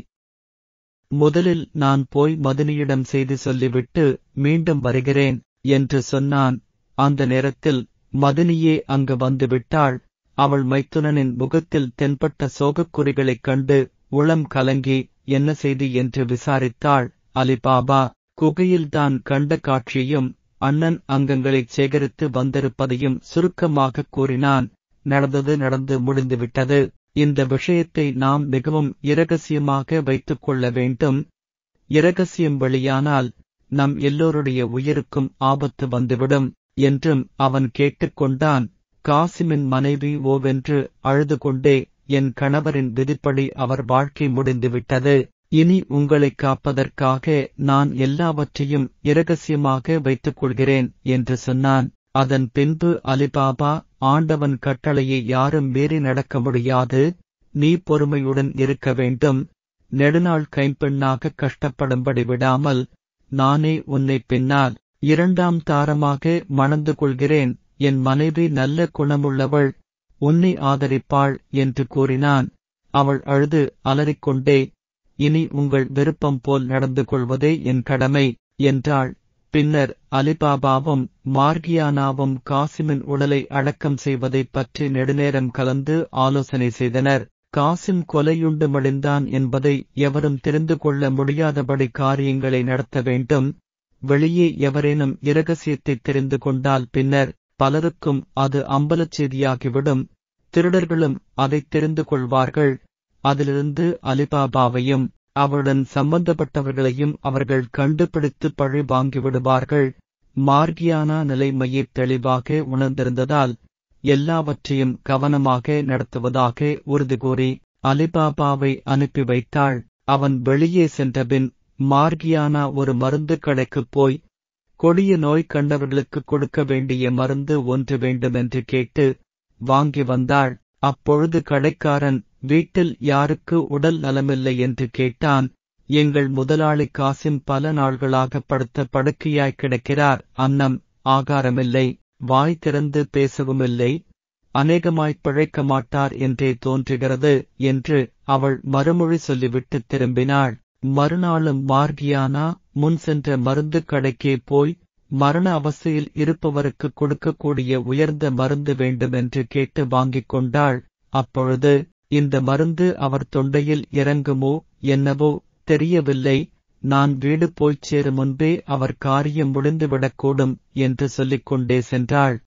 முதலில் நான் போய் மதினியிடம் செய்தி சொல்லிவிட்டு மீண்டும் வருகிறேன் என்று சொன்னான் அந்த நேரத்தில் மதினியே அங்கு வந்துவிட்டாள் அவள் மைத்துனனின் முகத்தில் தென்பட்ட சோகக்குறிகளைக் கண்டு உளம் கலங்கி என்ன செய்தி என்று விசாரித்தாள் அலிபாபா குகையில்தான் கண்ட காட்சியையும் அண்ணன் அங்கங்களைச் சேகரித்து வந்திருப்பதையும் சுருக்கமாகக் கூறினான் நடந்தது நடந்து முடிந்துவிட்டது இந்த விஷயத்தை நாம் மிகவும் இரகசியமாக வைத்துக் கொள்ள வேண்டும் இரகசியம் வெளியானால் நம் எல்லோருடைய உயிருக்கும் ஆபத்து வந்துவிடும் என்றும் அவன் கேட்டுக்கொண்டான் காசிமின் மனைவி ஓவென்று அழுது கொண்டே என் கணவரின் விதிப்படி அவர் வாழ்க்கை முடிந்துவிட்டது இனி உங்களைக் காப்பதற்காக நான் எல்லாவற்றையும் இரகசியமாக வைத்துக் கொள்கிறேன் என்று சொன்னான் அதன் பின்பு அலிபாபா ஆண்டவன் கட்டளையை யாரும் மீறி நடக்க முடியாது நீ பொறுமையுடன் இருக்க வேண்டும் நெடுநாள் கைம்பெண்ணாக கஷ்டப்படும்படி விடாமல் நானே உன்னை பின்னால் இரண்டாம் தாரமாக மணந்து கொள்கிறேன் என் மனைவி நல்ல குணமுள்ளவள் உன்னை ஆதரிப்பாள் என்று கூறினான் அவள் அழுது அலறிக்கொண்டே இனி உங்கள் விருப்பம் போல் நடந்து கொள்வதே என் கடமை என்றாள் பின்னர் அலிபாபாவும் மார்கியானாவும் காசிமின் உடலை அடக்கம் செய்வதைப் பற்றி நெடுநேரம் கலந்து ஆலோசனை செய்தனர் காசிம் கொலையுண்டு மடிந்தான் என்பதை எவரும் தெரிந்து கொள்ள முடியாதபடி காரியங்களை நடத்த வேண்டும் வெளியே எவரேனும் இரகசியத்தை தெரிந்து கொண்டால் பின்னர் பலருக்கும் அது அம்பலச் செய்தியாகிவிடும் திருடர்களும் அதைத் தெரிந்து கொள்வார்கள் அதிலிருந்து அலிபாபாவையும் அவருடன் சம்பந்தப்பட்டவர்களையும் அவர்கள் கண்டுபிடித்து பழி வாங்கிவிடுவார்கள் மார்கியானா நிலைமையைத் தெளிவாக உணர்ந்திருந்ததால் எல்லாவற்றையும் கவனமாக நடத்துவதாக உறுதி கூறி அலிபாபாவை அனுப்பி வைத்தாள் அவன் வெளியே சென்றபின் மார்கியானா ஒரு மருந்து கடைக்குப் போய் கொடிய நோய் கண்டவர்களுக்கு கொடுக்க வேண்டிய மருந்து ஒன்று வேண்டுமென்று கேட்டு வாங்கி வந்தாள் அப்பொழுது கடைக்காரன் வீட்டில் யாருக்கு உடல் நலமில்லை என்று கேட்டான் எங்கள் முதலாளி காசிம் பல நாள்களாக படுத்த படுக்கையாய் கிடக்கிறார் அன்னம் ஆகாரமில்லை வாய் திறந்து பேசவுமில்லை அநேகமாய்ப் பிழைக்க மாட்டார் என்றே தோன்றுகிறது என்று அவள் மறுமொழி சொல்லிவிட்டு திரும்பினாள் மறுநாளும் மார்கியானா முன் சென்ற மருந்து கடைக்கே போய் மரண அவஸ்தையில் இருப்பவருக்கு கொடுக்கக்கூடிய உயர்ந்த மருந்து வேண்டுமென்று கேட்டு வாங்கிக் கொண்டாள் அப்பொழுது இந்த மருந்து அவர் தொண்டையில் இறங்குமோ என்னவோ தெரியவில்லை நான் வீடு போய்ச் சேரும் முன்பே அவர் காரியம் முடிந்துவிடக்கூடும் என்று சொல்லிக் கொண்டே சென்றாள்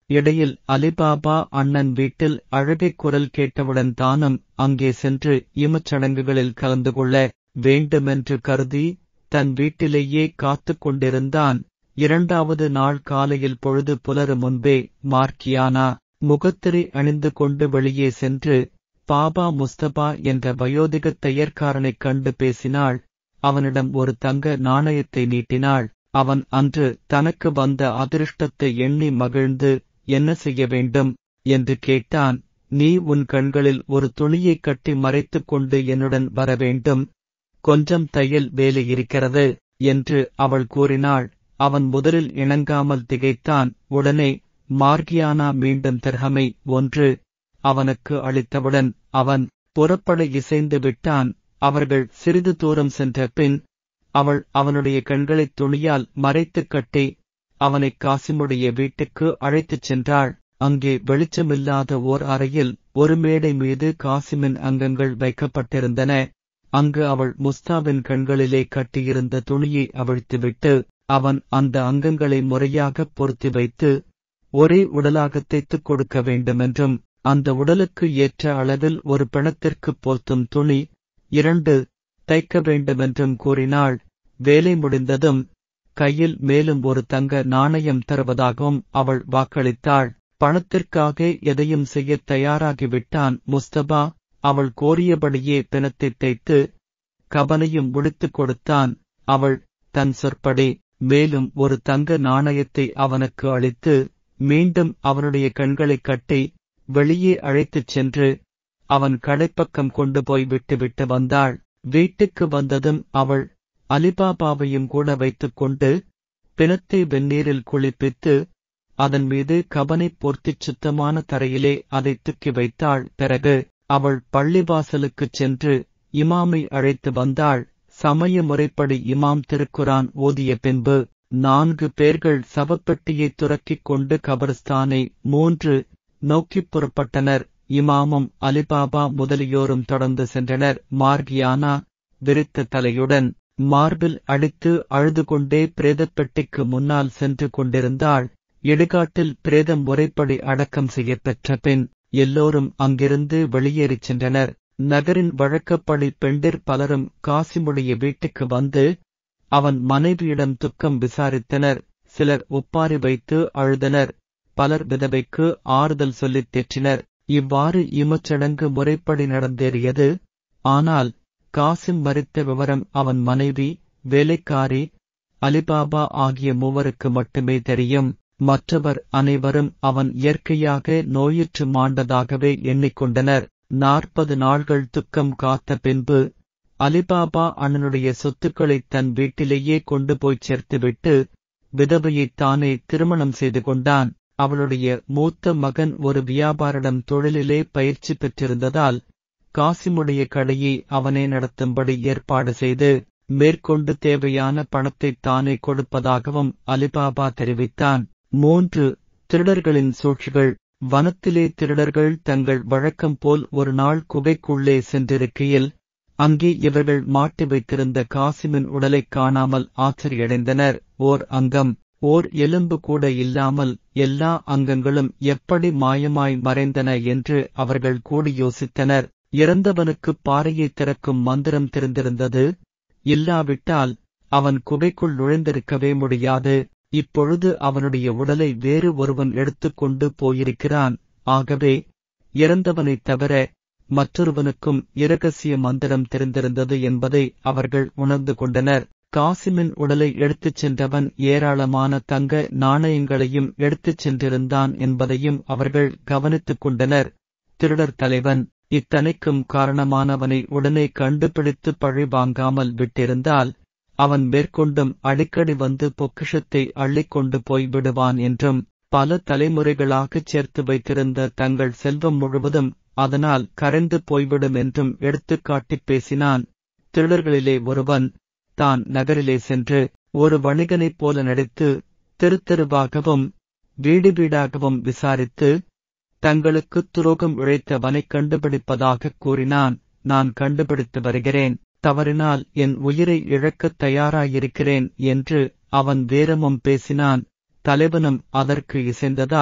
இடையில் அலிபாபா அண்ணன் வீட்டில் அழகைக் குரல் கேட்டவுடன் தானும் அங்கே சென்று இமச்சடங்குகளில் கலந்து கொள்ள வேண்டுமென்று கருதி தன் வீட்டிலேயே காத்துக் கொண்டிருந்தான் இரண்டாவது நாள் காலையில் பொழுது புலரு முன்பே மார்க்கியானா முகத்திரை அணிந்து கொண்டு வெளியே சென்று பாபா முஸ்தபா என்ற வயோதிகத் தையற்காரனைக் கண்டு பேசினாள் அவனிடம் ஒரு தங்க நாணயத்தை நீட்டினாள் அவன் அன்று தனக்கு வந்த அதிருஷ்டத்தை எண்ணி மகிழ்ந்து என்ன செய்ய வேண்டும் என்று கேட்டான் நீ உன் கண்களில் ஒரு துணியைக் கட்டி மறைத்துக் கொண்டு என்னுடன் வர வேண்டும் கொஞ்சம் தையல் வேலை இருக்கிறது என்று அவள் கூறினாள் அவன் முதலில் இணங்காமல் திகைத்தான் உடனே மார்கியானா மீண்டும் திர்ஹமை ஒன்று அவனுக்கு அளித்தவுடன் அவன் புறப்பட இசைந்து விட்டான் அவர்கள் சிறிது தூரம் சென்ற பின் அவள் அவனுடைய கண்களைத் துணியால் மறைத்துக் கட்டி அவனை காசிமுடைய வீட்டுக்கு அழைத்துச் சென்றாள் அங்கே வெளிச்சமில்லாத ஓர் அறையில் ஒரு மேடை மீது காசிமின் அங்கங்கள் வைக்கப்பட்டிருந்தன அங்கு அவள் முஸ்தாவின் கண்களிலே கட்டியிருந்த துணியை அவிழ்த்துவிட்டு அவன் அந்த அங்கங்களை முறையாகப் பொருத்தி வைத்து ஒரே உடலாகத் தைத்துக் கொடுக்க வேண்டுமென்றும் அந்த உடலுக்கு ஏற்ற அளவில் ஒரு பிணத்திற்குப் போர்த்தும் துணி இரண்டு தைக்க வேண்டுமென்றும் கூறினாள் வேலை முடிந்ததும் கையில் மேலும் ஒரு தங்க நாணயம் தருவதாகவும் அவள் வாக்களித்தாள் பணத்திற்காக எதையும் செய்யத் தயாராகிவிட்டான் முஸ்தபா அவள் கோரியபடியே பிணத்தைத் தைத்து கபனையும் முடித்துக் கொடுத்தான் அவள் தன் சொற்படி மேலும் ஒரு தங்க நாணயத்தை அவனுக்கு அளித்து மீண்டும் அவனுடைய கண்களைக் கட்டி வெளியே அழைத்துச் சென்று அவன் கடைப்பக்கம் கொண்டு போய் விட்டுவிட்டு வந்தாள் வீட்டுக்கு வந்ததும் அவள் அலிபாபாவையும் கூட வைத்துக் கொண்டு பிணத்தை வெந்நீரில் குளிப்பித்து அதன் மீது கபனை பொர்த்திச் சுத்தமான தரையிலே அதை தூக்கி வைத்தாள் பிறகு அவள் பள்ளிவாசலுக்குச் சென்று இமாமை அழைத்து வந்தாள் சமய முறைப்படி இமாம் திருக்குரான் ஓதிய பின்பு நான்கு பேர்கள் சவப்பெட்டியைத் துறக்கிக் கொண்டு கபர்ஸ்தானை மூன்று நோக்கிப் புறப்பட்டனர் இமாமும் அலிபாபா முதலியோரும் தொடர்ந்து சென்றனர் மார்கியானா விரித்த தலையுடன் மார்பில் அடித்து அழுது கொண்டே பிரேதப்பெட்டிக்கு முன்னால் சென்று கொண்டிருந்தாள் இடுகாட்டில் பிரேதம் முறைப்படி அடக்கம் செய்யப்பெற்ற பின் எல்லோரும் அங்கிருந்து வெளியேறிச் சென்றனர் நகரின் வழக்கப்படி பெண்டிர் பலரும் காசிமுடைய வீட்டுக்கு வந்து அவன் மனைவியிடம் துக்கம் விசாரித்தனர் சிலர் ஒப்பாரி வைத்து அழுதனர் பலர் விதவைக்கு ஆறுதல் சொல்லித் தேற்றினர் இவ்வாறு இமச்சடங்கு முறைப்படி நடந்தேறியது ஆனால் காசிம் மறித்த விவரம் அவன் மனைவி வேலைக்காரி அலிபாபா ஆகிய மூவருக்கு மட்டுமே தெரியும் மற்றவர் அனைவரும் அவன் இயற்கையாக நோயுற்று மாண்டதாகவே எண்ணிக்கொண்டனர் நாற்பது நாள்கள் துக்கம் காத்த பின்பு அலிபாபா அண்ணனுடைய சொத்துக்களைத் தன் வீட்டிலேயே கொண்டு போய்ச் சேர்த்துவிட்டு விதவையைத் தானே திருமணம் செய்து கொண்டான் அவளுடைய மூத்த மகன் ஒரு வியாபாரிடம் தொழிலிலே பயிற்சி பெற்றிருந்ததால் காசிமுடைய கடையை அவனே நடத்தும்படி ஏற்பாடு செய்து மேற்கொண்டு தேவையான பணத்தைத் தானே கொடுப்பதாகவும் அலிபாபா தெரிவித்தான் மூன்று திருடர்களின் சூழ்ச்சிகள் வனத்திலே திருடர்கள் தங்கள் வழக்கம் போல் ஒரு நாள் குகைக்குள்ளே சென்றிருக்கையில் அங்கே இவர்கள் மாட்டி வைத்திருந்த காசிமின் உடலைக் காணாமல் ஆச்சரியடைந்தனர் ஓர் அங்கம் ஓர் எலும்பு கூட இல்லாமல் எல்லா அங்கங்களும் எப்படி மாயமாய் மறைந்தன என்று அவர்கள் கூடி யோசித்தனர் இறந்தவனுக்கு பாறையை திறக்கும் மந்திரம் தெரிந்திருந்தது இல்லாவிட்டால் அவன் குகைக்குள் நுழைந்திருக்கவே முடியாது இப்பொழுது அவனுடைய உடலை வேறு ஒருவன் எடுத்துக்கொண்டு போயிருக்கிறான் ஆகவே இறந்தவனைத் தவிர மற்றொருவனுக்கும் இரகசிய மந்திரம் தெரிந்திருந்தது என்பதை அவர்கள் உணர்ந்து கொண்டனர் காசிமின் உடலை எடுத்துச் சென்றவன் ஏராளமான தங்க நாணயங்களையும் எடுத்துச் சென்றிருந்தான் என்பதையும் அவர்கள் கவனித்துக் கொண்டனர் திருடர் தலைவன் இத்தனைக்கும் காரணமானவனை உடனே கண்டுபிடித்து பழி வாங்காமல் விட்டிருந்தால் அவன் மேற்கொண்டும் அடிக்கடி வந்து பொக்கிஷத்தை அள்ளிக் கொண்டு போய் விடுவான் என்றும் பல தலைமுறைகளாகச் சேர்த்து வைத்திருந்த தங்கள் செல்வம் முழுவதும் அதனால் கரைந்து போய்விடும் என்றும் எடுத்துக்காட்டிப் பேசினான் திருடர்களிலே ஒருவன் தான் நகரிலே சென்று ஒரு வணிகனைப் போல நடித்து தெருத்தெருவாகவும் வீடு வீடாகவும் விசாரித்து தங்களுக்கு துரோகம் இழைத்தவனைக் கண்டுபிடிப்பதாகக் கூறினான் நான் கண்டுபிடித்து வருகிறேன் தவறினால் என் உயிரை இழக்கத் தயாராயிருக்கிறேன் என்று அவன் வேரமும் பேசினான் தலைவனும் அதற்கு இசைந்ததால்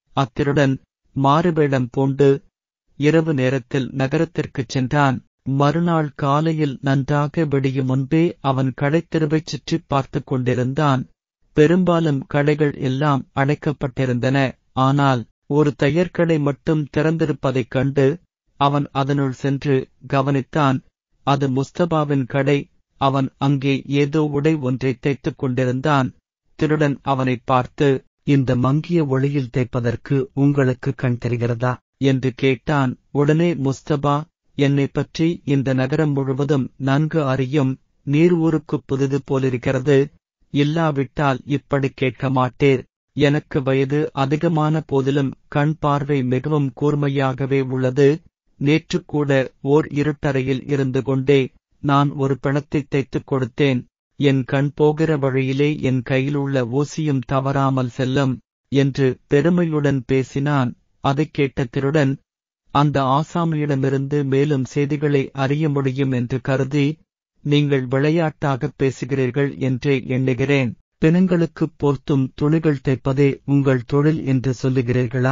அத்திருடன் மாறுவேடம் பூண்டு இரவு நேரத்தில் நகரத்திற்குச் சென்றான் மறுநாள் காலையில் நன்றாக விடியும் முன்பே அவன் கடைத்தெருவைச் சுற்றிப் பார்த்துக் கொண்டிருந்தான் பெரும்பாலும் கடைகள் எல்லாம் அடைக்கப்பட்டிருந்தன ஆனால் ஒரு தையற்கடை மட்டும் திறந்திருப்பதைக் கண்டு அவன் அதனுள் சென்று கவனித்தான் அது முஸ்தபாவின் கடை அவன் அங்கே ஏதோ உடை ஒன்றை தைத்துக் கொண்டிருந்தான் திருடன் அவனைப் பார்த்து இந்த மங்கிய ஒளியில் தைப்பதற்கு உங்களுக்கு கண் தெரிகிறதா என்று கேட்டான் உடனே முஸ்தபா என்னை பற்றி இந்த நகரம் முழுவதும் நன்கு அறியும் நீர் ஊருக்குப் புதிது போலிருக்கிறது இல்லாவிட்டால் இப்படி கேட்க மாட்டேர் எனக்கு வயது அதிகமான போதிலும் கண் பார்வை மிகவும் கூர்மையாகவே உள்ளது நேற்று கூட ஓர் இருட்டறையில் இருந்து கொண்டே நான் ஒரு பிணத்தைத் தைத்துக் கொடுத்தேன் என் கண் போகிற வழியிலே என் கையிலுள்ள ஊசியும் தவறாமல் செல்லும் என்று பெருமையுடன் பேசினான் அதைக் கேட்ட திருடன் அந்த ஆசாமியிடமிருந்து மேலும் செய்திகளை அறிய முடியும் என்று கருதி நீங்கள் விளையாட்டாகப் பேசுகிறீர்கள் என்றே எண்ணுகிறேன் பிணங்களுக்குப் போர்த்தும் துணிகள் தைப்பதே உங்கள் தொழில் என்று சொல்லுகிறீர்களா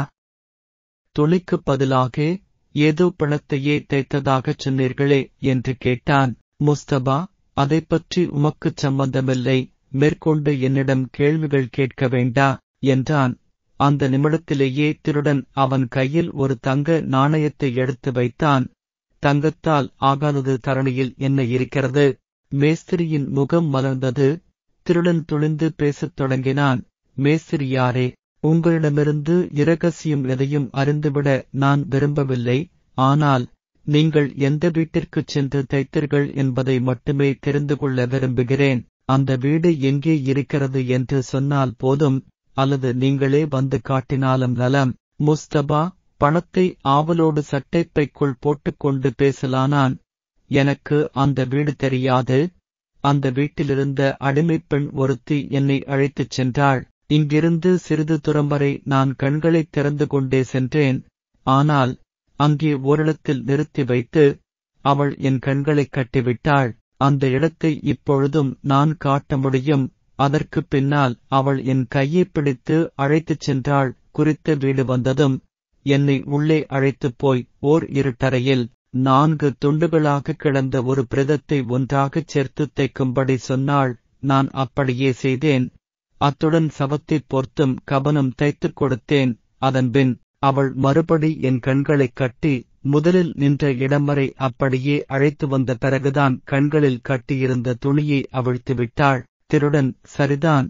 துணிக்குப் பதிலாக ஏதோ பிணத்தையே தைத்ததாகச் சொன்னீர்களே என்று கேட்டான் முஸ்தபா அதைப் பற்றி உமக்குச் சம்பந்தமில்லை மேற்கொண்டு என்னிடம் கேள்விகள் கேட்க வேண்டா என்றான் அந்த நிமிடத்திலேயே திருடன் அவன் கையில் ஒரு தங்க நாணயத்தை எடுத்து வைத்தான் தங்கத்தால் ஆகாதது தரணியில் என்ன இருக்கிறது மேஸ்திரியின் முகம் மலர்ந்தது திருடன் துணிந்து பேசத் தொடங்கினான் மேஸ்திரி யாரே உங்களிடமிருந்து இரகசியம் எதையும் அறிந்துவிட நான் விரும்பவில்லை ஆனால் நீங்கள் எந்த வீட்டிற்குச் சென்று தைத்தீர்கள் என்பதை மட்டுமே தெரிந்து கொள்ள விரும்புகிறேன் அந்த வீடு எங்கே இருக்கிறது என்று சொன்னால் போதும் அல்லது நீங்களே வந்து காட்டினாலும் நலம் முஸ்தபா பணத்தை ஆவலோடு சட்டைப்பைக்குள் போட்டுக்கொண்டு பேசலானான் எனக்கு அந்த வீடு தெரியாது அந்த வீட்டிலிருந்த அடிமைப்பெண் ஒருத்தி என்னை அழைத்துச் சென்றாள் இங்கிருந்து சிறிது தூரம் வரை நான் கண்களைத் திறந்து கொண்டே சென்றேன் ஆனால் அங்கே ஓரிடத்தில் நிறுத்தி வைத்து அவள் என் கண்களைக் கட்டிவிட்டாள் அந்த இடத்தை இப்பொழுதும் நான் காட்ட முடியும் அதற்குப் பின்னால் அவள் என் கையைப் பிடித்து அழைத்துச் சென்றாள் குறித்த வீடு வந்ததும் என்னை உள்ளே அழைத்துப் போய் ஓர் இருட்டறையில் நான்கு துண்டுகளாக கிடந்த ஒரு பிரதத்தை ஒன்றாகச் சேர்த்துத் தைக்கும்படி சொன்னாள் நான் அப்படியே செய்தேன் அத்துடன் சவத்தைப் பொர்த்தும் கவனம் தைத்துக் கொடுத்தேன் அதன்பின் அவள் மறுபடி என் கண்களைக் கட்டி முதலில் நின்ற இடம் வரை அப்படியே அழைத்து வந்த பிறகுதான் கண்களில் கட்டியிருந்த துணியை அவிழ்த்து விட்டாள் திருடன் சரிதான்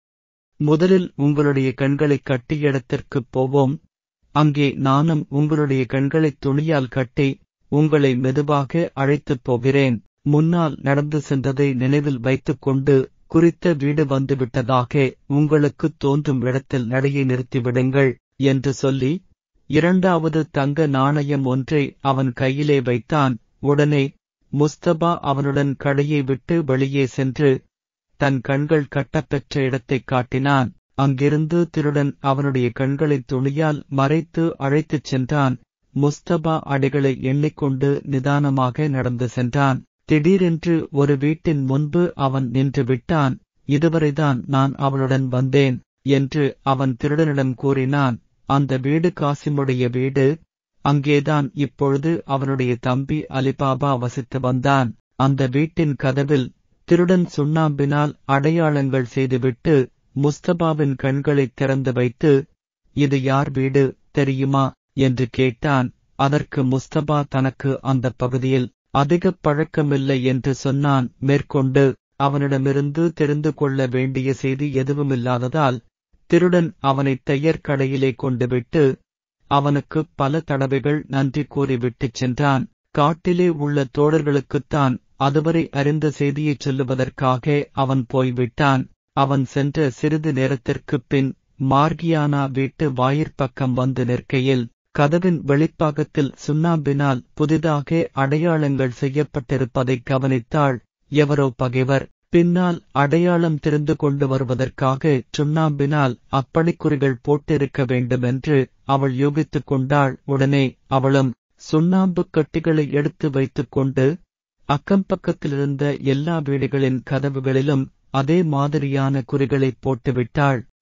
முதலில் உங்களுடைய கண்களைக் கட்டிய இடத்திற்குப் போவோம் அங்கே நானும் உங்களுடைய கண்களைத் துணியால் கட்டி உங்களை மெதுவாக அழைத்துப் போகிறேன் முன்னால் நடந்து சென்றதை நினைவில் வைத்துக் கொண்டு குறித்த வீடு வந்துவிட்டதாக உங்களுக்குத் தோன்றும் இடத்தில் நடையை நிறுத்திவிடுங்கள் என்று சொல்லி இரண்டாவது தங்க நாணயம் ஒன்றை அவன் கையிலே வைத்தான் உடனே முஸ்தபா அவனுடன் கடையை விட்டு வெளியே சென்று தன் கண்கள் கட்டப்பெற்ற இடத்தைக் காட்டினான் அங்கிருந்து திருடன் அவனுடைய கண்களைத் துணியால் மறைத்து அழைத்துச் சென்றான் முஸ்தபா அடிகளை எண்ணிக்கொண்டு நிதானமாக நடந்து சென்றான் திடீரென்று ஒரு வீட்டின் முன்பு அவன் நின்று விட்டான் இதுவரைதான் நான் அவளுடன் வந்தேன் என்று அவன் திருடனிடம் கூறினான் அந்த வீடு காசிமுடைய வீடு அங்கேதான் இப்பொழுது அவனுடைய தம்பி அலிபாபா வசித்து வந்தான் அந்த வீட்டின் கதவில் திருடன் சுண்ணாம்பினால் அடையாளங்கள் செய்துவிட்டு முஸ்தபாவின் கண்களைத் திறந்து வைத்து இது யார் வீடு தெரியுமா என்று கேட்டான் அதற்கு முஸ்தபா தனக்கு அந்தப் பகுதியில் அதிகப் பழக்கமில்லை என்று சொன்னான் மேற்கொண்டு அவனிடமிருந்து தெரிந்து கொள்ள வேண்டிய செய்தி எதுவுமில்லாததால் திருடன் அவனை தையர் கடையிலே கொண்டுவிட்டு அவனுக்கு பல தடவைகள் நன்றி கூறிவிட்டுச் சென்றான் காட்டிலே உள்ள தோழர்களுக்குத்தான் அதுவரை அறிந்த செய்தியைச் சொல்லுவதற்காக அவன் போய்விட்டான் அவன் சென்ற சிறிது நேரத்திற்குப் பின் மார்கியானா வீட்டு வாயிற்பக்கம் வந்து நிற்கையில் கதவின் வெளிப்பாகத்தில் சுண்ணாம்பினால் புதிதாக அடையாளங்கள் செய்யப்பட்டிருப்பதைக் கவனித்தாள் எவரோ பகைவர் பின்னால் அடையாளம் தெரிந்து கொண்டு வருவதற்காக சுண்ணாம்பினால் அப்படிக்குறிகள் போட்டிருக்க வேண்டுமென்று அவள் யோகித்துக் கொண்டாள் உடனே அவளும் சுண்ணாம்புக் கட்டிகளை எடுத்து வைத்துக் கொண்டு அக்கம் பக்கத்திலிருந்த எல்லா வீடுகளின் கதவுகளிலும் அதே மாதிரியான குறிகளைப் போட்டுவிட்டாள்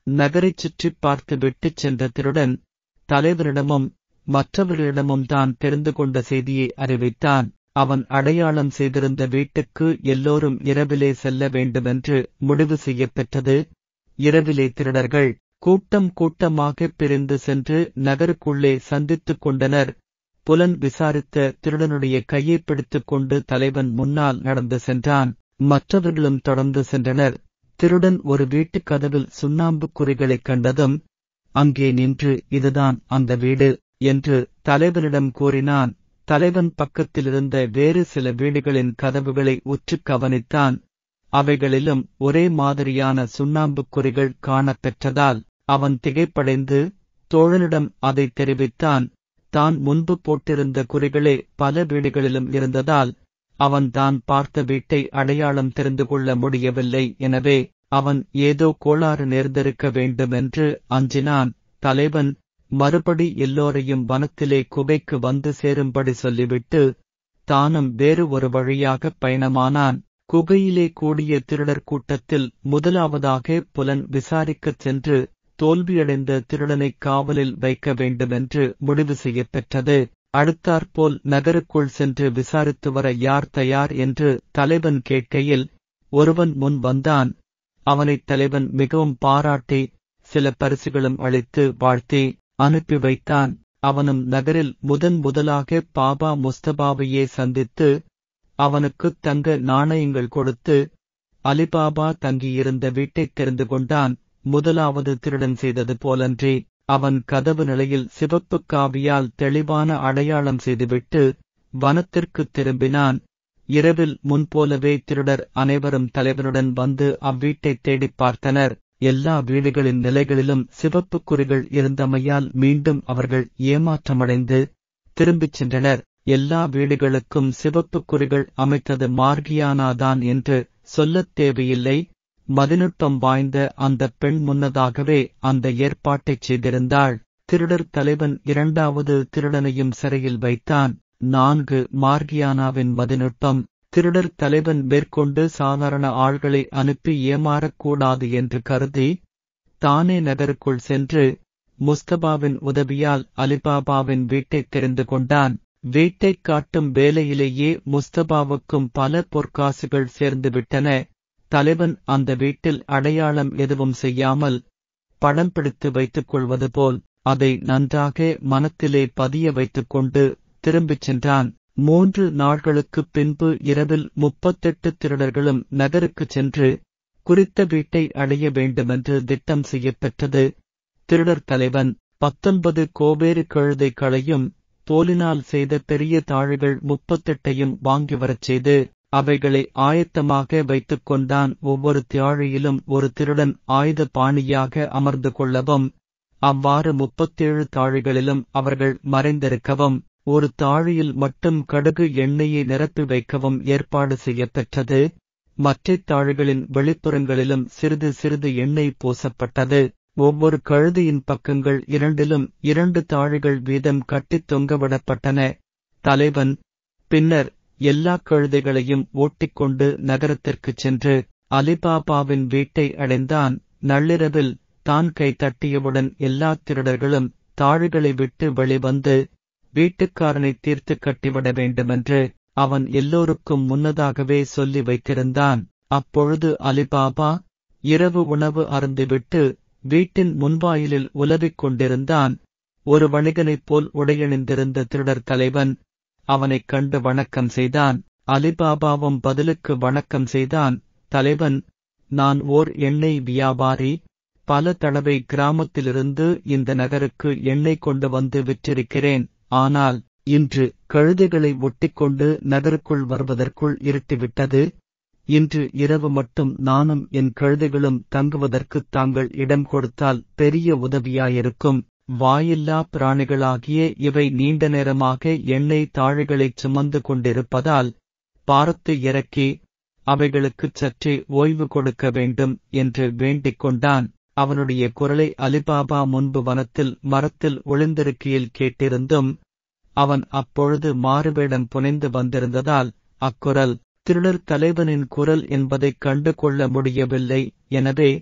நகரைச் சுற்றிப் பார்த்து விட்டுச் சென்ற திருடன் தலைவரிடமும் மற்றவர்களிடமும் தான் தெரிந்து கொண்ட செய்தியை அறிவித்தான் அவன் அடையாளம் செய்திருந்த வீட்டுக்கு எல்லோரும் இரவிலே செல்ல வேண்டுமென்று முடிவு செய்யப்பெற்றது இரவிலே திருடர்கள் கூட்டம் கூட்டமாக பிரிந்து சென்று நகருக்குள்ளே சந்தித்துக் கொண்டனர் புலன் விசாரித்த திருடனுடைய கையை பிடித்துக் கொண்டு தலைவன் முன்னால் நடந்து சென்றான் மற்றவர்களும் தொடர்ந்து சென்றனர் திருடன் ஒரு வீட்டுக் கதவில் சுண்ணாம்பு குறிகளைக் கண்டதும் அங்கே நின்று இதுதான் அந்த வீடு என்று தலைவனிடம் கூறினான் தலைவன் பக்கத்திலிருந்த வேறு சில வீடுகளின் கதவுகளை உற்றுக் கவனித்தான் அவைகளிலும் ஒரே மாதிரியான சுண்ணாம்புக் குறிகள் காணப்பெற்றதால் அவன் திகைப்படைந்து தோழனிடம் அதை தெரிவித்தான் தான் முன்பு போட்டிருந்த குறிகளே பல வீடுகளிலும் இருந்ததால் அவன் தான் பார்த்த வீட்டை அடையாளம் தெரிந்து கொள்ள முடியவில்லை எனவே அவன் ஏதோ கோளாறு நேர்ந்திருக்க வேண்டுமென்று அஞ்சினான் தலைவன் மறுபடி எல்லோரையும் வனத்திலே குகைக்கு வந்து சேரும்படி சொல்லிவிட்டு தானும் வேறு ஒரு வழியாகப் பயணமானான் குகையிலே கூடிய திருடர் கூட்டத்தில் முதலாவதாக புலன் விசாரிக்கச் சென்று தோல்வியடைந்த திருடனைக் காவலில் வைக்க வேண்டுமென்று முடிவு செய்யப்பெற்றது அடுத்தாற்போல் நகருக்குள் சென்று விசாரித்து வர யார் தயார் என்று தலைவன் கேட்கையில் ஒருவன் முன் வந்தான் அவனைத் தலைவன் மிகவும் பாராட்டி சில பரிசுகளும் அளித்து வாழ்த்தி அனுப்பி வைத்தான் அவனும் நகரில் முதன் முதலாக பாபா முஸ்தபாவையே சந்தித்து அவனுக்குத் தங்க நாணயங்கள் கொடுத்து அலிபாபா தங்கியிருந்த வீட்டைத் தெரிந்து கொண்டான் முதலாவது திருடன் செய்தது போலன்றி அவன் கதவு நிலையில் சிவப்புக் காவியால் தெளிவான அடையாளம் செய்துவிட்டு வனத்திற்குத் திரும்பினான் இரவில் முன்போலவே திருடர் அனைவரும் தலைவனுடன் வந்து அவ்வீட்டைத் தேடிப் பார்த்தனர் எல்லா வீடுகளின் நிலைகளிலும் சிவப்புக் குறிகள் இருந்தமையால் மீண்டும் அவர்கள் ஏமாற்றமடைந்து திரும்பிச் சென்றனர் எல்லா வீடுகளுக்கும் சிவப்புக் குறிகள் அமைத்தது மார்கியானாதான் என்று சொல்லத் தேவையில்லை மதிநுட்பம் வாய்ந்த அந்தப் பெண் முன்னதாகவே அந்த ஏற்பாட்டைச் செய்திருந்தாள் திருடர் தலைவன் இரண்டாவது திருடனையும் சிறையில் வைத்தான் நான்கு மார்கியானாவின் மதிநுட்பம் திருடர் தலைவன் மேற்கொண்டு சாதாரண ஆள்களை அனுப்பி ஏமாறக்கூடாது என்று கருதி தானே நகருக்குள் சென்று முஸ்தபாவின் உதவியால் அலிபாபாவின் வீட்டைத் தெரிந்து கொண்டான் வீட்டைக் காட்டும் வேலையிலேயே முஸ்தபாவுக்கும் பல பொற்காசுகள் சேர்ந்துவிட்டன தலைவன் அந்த வீட்டில் அடையாளம் எதுவும் செய்யாமல் படம் பிடித்து வைத்துக் கொள்வது போல் அதை நன்றாக மனத்திலே பதிய வைத்துக் கொண்டு திரும்பிச் சென்றான் மூன்று நாட்களுக்குப் பின்பு இரவில் முப்பத்தெட்டு திருடர்களும் நகருக்குச் சென்று குறித்த வீட்டை அடைய வேண்டுமென்று திட்டம் செய்யப்பெற்றது திருடர் தலைவன் பத்தொன்பது கோவேறு கழுதைகளையும் தோலினால் செய்த பெரிய தாழிகள் முப்பத்தெட்டையும் வாங்கி வரச் செய்து அவைகளை ஆயத்தமாக வைத்துக் கொண்டான் ஒவ்வொரு தியாழியிலும் ஒரு திருடன் ஆயுத பாணியாக அமர்ந்து கொள்ளவும் அவ்வாறு முப்பத்தேழு தாழிகளிலும் அவர்கள் மறைந்திருக்கவும் ஒரு தாழியில் மட்டும் கடுகு எண்ணெயை நிரப்பி வைக்கவும் ஏற்பாடு செய்யப்பெற்றது மற்றைத் தாழிகளின் வெளிப்புறங்களிலும் சிறிது சிறிது எண்ணெய் பூசப்பட்டது ஒவ்வொரு கழுதியின் பக்கங்கள் இரண்டிலும் இரண்டு தாழிகள் வீதம் கட்டித் தொங்கவிடப்பட்டன தலைவன் பின்னர் எல்லா கழுதைகளையும் ஓட்டிக்கொண்டு நகரத்திற்குச் சென்று அலிபாபாவின் வீட்டை அடைந்தான் நள்ளிரவில் தான் கை தட்டியவுடன் எல்லா திருடர்களும் தாழிகளை விட்டு வெளிவந்து வீட்டுக்காரனை தீர்த்து கட்டிவிட வேண்டுமென்று அவன் எல்லோருக்கும் முன்னதாகவே சொல்லி வைத்திருந்தான் அப்பொழுது அலிபாபா இரவு உணவு அருந்துவிட்டு வீட்டின் முன்வாயிலில் உலவிக் கொண்டிருந்தான் ஒரு வணிகனைப் போல் உடையணிந்திருந்த திருடர் தலைவன் அவனைக் கண்டு வணக்கம் செய்தான் அலிபாபாவும் பதிலுக்கு வணக்கம் செய்தான் தலைவன் நான் ஓர் எண்ணெய் வியாபாரி பல தடவை கிராமத்திலிருந்து இந்த நகருக்கு எண்ணெய் கொண்டு வந்து விற்றிருக்கிறேன் ஆனால் இன்று கழுதைகளை ஒட்டிக்கொண்டு நகருக்குள் வருவதற்குள் இருட்டிவிட்டது இன்று இரவு மட்டும் நானும் என் கழுதைகளும் தங்குவதற்குத் தாங்கள் இடம் கொடுத்தால் பெரிய உதவியாயிருக்கும் வாயில்லா பிராணிகளாகிய இவை நீண்ட நேரமாக எண்ணெய் தாழிகளைச் சுமந்து கொண்டிருப்பதால் பாரத்து இறக்கி அவைகளுக்குச் சற்றே ஓய்வு கொடுக்க வேண்டும் என்று வேண்டிக் கொண்டான் அவனுடைய குரலை அலிபாபா முன்பு வனத்தில் மரத்தில் ஒளிந்திருக்கையில் கேட்டிருந்தும் அவன் அப்பொழுது மாறுவேடம் புனைந்து வந்திருந்ததால் அக்குரல் திருடர் தலைவனின் குரல் என்பதைக் கண்டு கொள்ள முடியவில்லை எனவே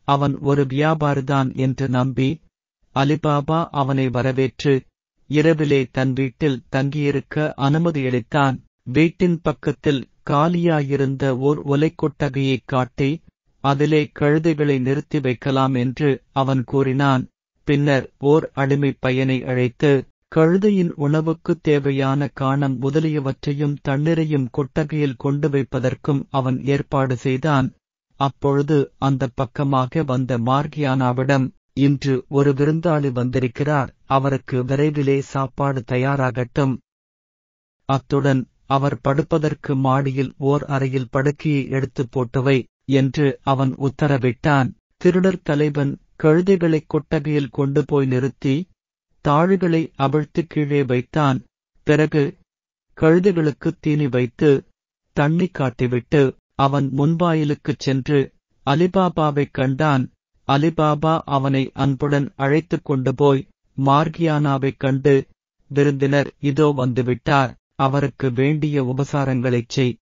அவன் ஒரு வியாபாரிதான் என்று நம்பி அலிபாபா அவனை வரவேற்று இரவிலே தன் வீட்டில் தங்கியிருக்க அனுமதியளித்தான் வீட்டின் பக்கத்தில் காலியாயிருந்த ஓர் ஒலைக்கொட்டகையைக் காட்டி அதிலே கழுதைகளை நிறுத்தி வைக்கலாம் என்று அவன் கூறினான் பின்னர் ஓர் அடிமைப் பையனை அழைத்து கழுதையின் உணவுக்குத் தேவையான காணம் முதலியவற்றையும் தண்ணீரையும் கொட்டகையில் கொண்டு வைப்பதற்கும் அவன் ஏற்பாடு செய்தான் அப்பொழுது அந்தப் பக்கமாக வந்த மார்கியானாவிடம் இன்று ஒரு விருந்தாளி வந்திருக்கிறார் அவருக்கு விரைவிலே சாப்பாடு தயாராகட்டும் அத்துடன் அவர் படுப்பதற்கு மாடியில் ஓர் அறையில் படுக்கையை எடுத்துப் போட்டுவை என்று அவன் உத்தரவிட்டான் திருடர் தலைவன் கழுதைகளைக் கொட்டகையில் கொண்டு போய் நிறுத்தி தாழிகளை அவிழ்த்து கீழே வைத்தான் பிறகு கழுதைகளுக்குத் தீனி வைத்து தண்ணி காட்டிவிட்டு அவன் முன்வாயிலுக்குச் சென்று அலிபாபாவைக் கண்டான் அலிபாபா அவனை அன்புடன் அழைத்துக் கொண்டு போய் மார்கியானாவைக் கண்டு விருந்தினர் இதோ வந்துவிட்டார் அவருக்கு வேண்டிய உபசாரங்களைச் செய்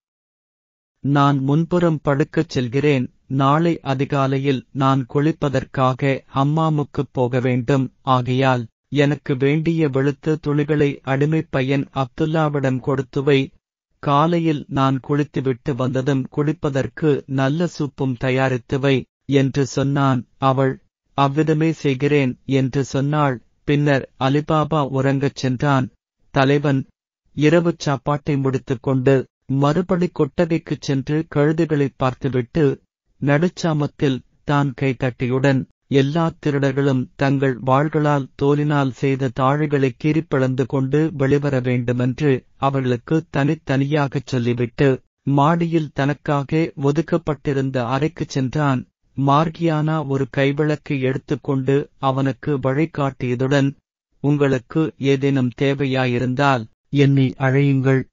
நான் முன்புறம் படுக்கச் செல்கிறேன் நாளை அதிகாலையில் நான் குளிப்பதற்காக அம்மாமுக்குப் போக வேண்டும் ஆகையால் எனக்கு வேண்டிய வெளுத்த துணிகளை அடிமைப் பையன் அப்துல்லாவிடம் கொடுத்துவை காலையில் நான் குளித்துவிட்டு வந்ததும் குடிப்பதற்கு நல்ல சூப்பும் தயாரித்துவை என்று சொன்னான் அவள் அவ்விதமே செய்கிறேன் என்று சொன்னாள் பின்னர் அலிபாபா உறங்கச் சென்றான் தலைவன் இரவுச் சாப்பாட்டை முடித்துக்கொண்டு மறுபடி கொட்டகைக்குச் சென்று கழுதைகளைப் பார்த்துவிட்டு நடுச்சாமத்தில் தான் கைதட்டியுடன் எல்லா திருடர்களும் தங்கள் வாள்களால் தோலினால் செய்த தாழிகளைக் கீறிப்பிளந்து கொண்டு வெளிவர வேண்டுமென்று அவர்களுக்கு தனித்தனியாகச் சொல்லிவிட்டு மாடியில் தனக்காக ஒதுக்கப்பட்டிருந்த அறைக்குச் சென்றான் மார்கியானா ஒரு கைவிளக்கை எடுத்துக்கொண்டு அவனுக்கு வழிகாட்டியதுடன் உங்களுக்கு ஏதேனும் தேவையாயிருந்தால் என்னை அழையுங்கள்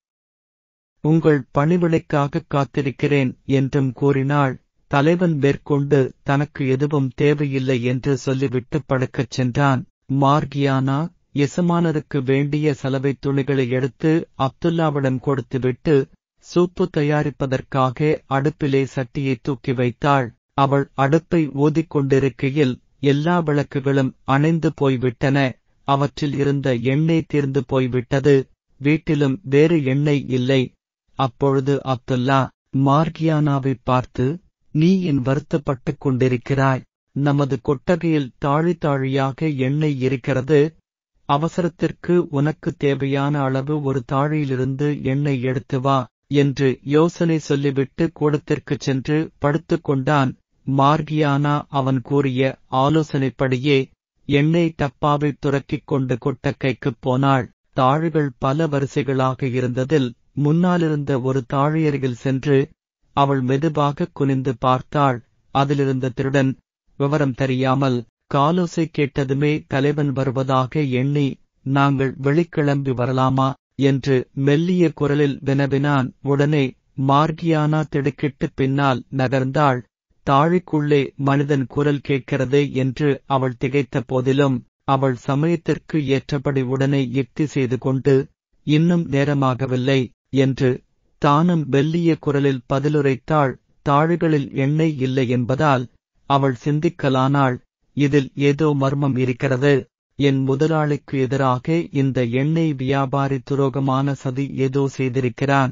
உங்கள் பணிவிடைக்காகக் காத்திருக்கிறேன் என்றும் கூறினாள் தலைவன் மேற்கொண்டு தனக்கு எதுவும் தேவையில்லை என்று சொல்லிவிட்டு படுக்கச் சென்றான் மார்கியானா எசமானருக்கு வேண்டிய சலவைத் துணிகளை எடுத்து அப்துல்லாவிடம் கொடுத்துவிட்டு சூப்பு தயாரிப்பதற்காக அடுப்பிலே சட்டியை தூக்கி வைத்தாள் அவள் அடுப்பை ஊதிக் கொண்டிருக்கையில் எல்லா விளக்குகளும் அணைந்து போய்விட்டன அவற்றில் இருந்த எண்ணெய் தீர்ந்து போய்விட்டது வீட்டிலும் வேறு எண்ணெய் இல்லை அப்பொழுது அப்துல்லா மார்கியானாவைப் பார்த்து நீ என் வருத்தப்பட்டுக் கொண்டிருக்கிறாய் நமது கொட்டகையில் தாழி தாழியாக எண்ணெய் இருக்கிறது அவசரத்திற்கு உனக்கு தேவையான அளவு ஒரு தாழியிலிருந்து எண்ணெய் எடுத்து வா என்று யோசனை சொல்லிவிட்டு கூடத்திற்குச் சென்று படுத்துக் கொண்டான் மார்கியானா அவன் கூறிய ஆலோசனைப்படியே எண்ணெய் டப்பாவைத் துறக்கிக் கொண்டு கொட்டக்கைக்குப் போனாள் தாழிகள் பல வரிசைகளாக இருந்ததில் முன்னாலிருந்த ஒரு தாழியருகில் சென்று அவள் மெதுவாக குனிந்து பார்த்தாள் அதிலிருந்த திருடன் விவரம் தெரியாமல் காலோசை கேட்டதுமே தலைவன் வருவதாக எண்ணி நாங்கள் வெளிக்கிளம்பி வரலாமா என்று மெல்லிய குரலில் வினவினான் உடனே மார்கியானா திடுக்கிட்டு பின்னால் நகர்ந்தாள் தாழிக்குள்ளே மனிதன் குரல் கேட்கிறதே என்று அவள் திகைத்த போதிலும் அவள் சமயத்திற்கு ஏற்றபடி உடனே யுக்தி செய்து கொண்டு இன்னும் நேரமாகவில்லை என்று தானும் வெள்ளிய குரலில் பதிலுரைத்தாள் தாழிகளில் எண்ணெய் இல்லை என்பதால் அவள் சிந்திக்கலானாள் இதில் ஏதோ மர்மம் இருக்கிறது என் முதலாளிக்கு எதிராக இந்த எண்ணெய் வியாபாரி துரோகமான சதி ஏதோ செய்திருக்கிறான்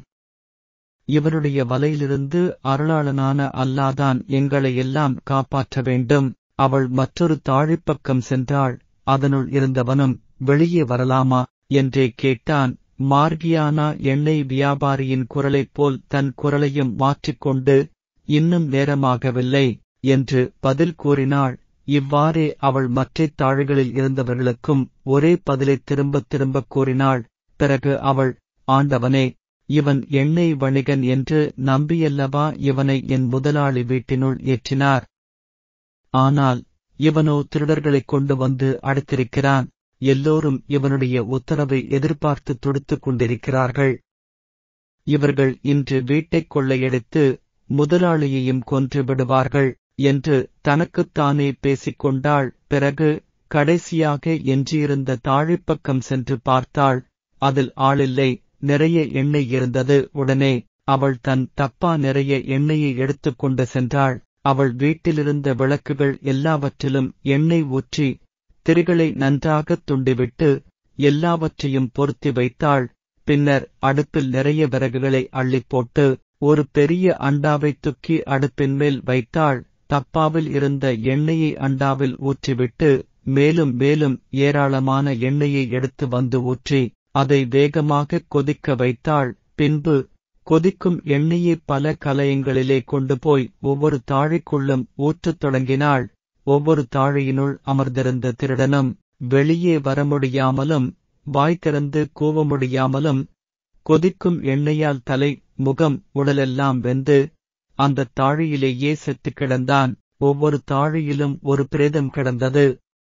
இவருடைய வலையிலிருந்து அருளாளனான அல்லாதான் எங்களை எல்லாம் காப்பாற்ற வேண்டும் அவள் மற்றொரு தாழிப்பக்கம் சென்றாள் அதனுள் இருந்தவனும் வெளியே வரலாமா என்றே கேட்டான் மார்கியானா எண்ணெய் வியாபாரியின் குரலைப் போல் தன் குரலையும் மாற்றிக்கொண்டு இன்னும் நேரமாகவில்லை என்று பதில் கூறினாள் இவ்வாறே அவள் மற்றைத் தாழிகளில் இருந்தவர்களுக்கும் ஒரே பதிலைத் திரும்பத் திரும்பக் கூறினாள் பிறகு அவள் ஆண்டவனே இவன் எண்ணெய் வணிகன் என்று நம்பியல்லவா இவனை என் முதலாளி வீட்டினுள் ஏற்றினார் ஆனால் இவனோ திருடர்களைக் கொண்டு வந்து அடைத்திருக்கிறான் எல்லோரும் இவனுடைய உத்தரவை எதிர்பார்த்து துடித்துக் கொண்டிருக்கிறார்கள் இவர்கள் இன்று வீட்டைக் கொள்ளையடித்து முதலாளியையும் கொன்று விடுவார்கள் என்று தனக்குத்தானே பேசிக் கொண்டாள் பிறகு கடைசியாக எஞ்சியிருந்த தாழிப்பக்கம் சென்று பார்த்தாள் அதில் ஆளில்லை நிறைய எண்ணெய் இருந்தது உடனே அவள் தன் டப்பா நிறைய எண்ணெயை எடுத்துக்கொண்டு சென்றாள் அவள் வீட்டிலிருந்த விளக்குகள் எல்லாவற்றிலும் எண்ணெய் ஊற்றி திரிகளை நன்றாகத் துண்டிவிட்டு எல்லாவற்றையும் பொருத்தி வைத்தாள் பின்னர் அடுப்பில் நிறைய விறகுகளை அள்ளிப் போட்டு ஒரு பெரிய அண்டாவை துக்கி அடுப்பின் மேல் வைத்தாள் டப்பாவில் இருந்த எண்ணெயை அண்டாவில் ஊற்றிவிட்டு மேலும் மேலும் ஏராளமான எண்ணெயை எடுத்து வந்து ஊற்றி அதை வேகமாக கொதிக்க வைத்தாள் பின்பு கொதிக்கும் எண்ணெயை பல கலயங்களிலே கொண்டு போய் ஒவ்வொரு தாழைக்குள்ளும் ஊற்றத் தொடங்கினாள் ஒவ்வொரு தாழையினுள் அமர்ந்திருந்த திருடனும் வெளியே வர முடியாமலும் வாய் திறந்து கூவ முடியாமலும் கொதிக்கும் எண்ணெயால் தலை முகம் உடலெல்லாம் வெந்து அந்த தாழியிலேயே செத்துக் கிடந்தான் ஒவ்வொரு தாழியிலும் ஒரு பிரேதம் கிடந்தது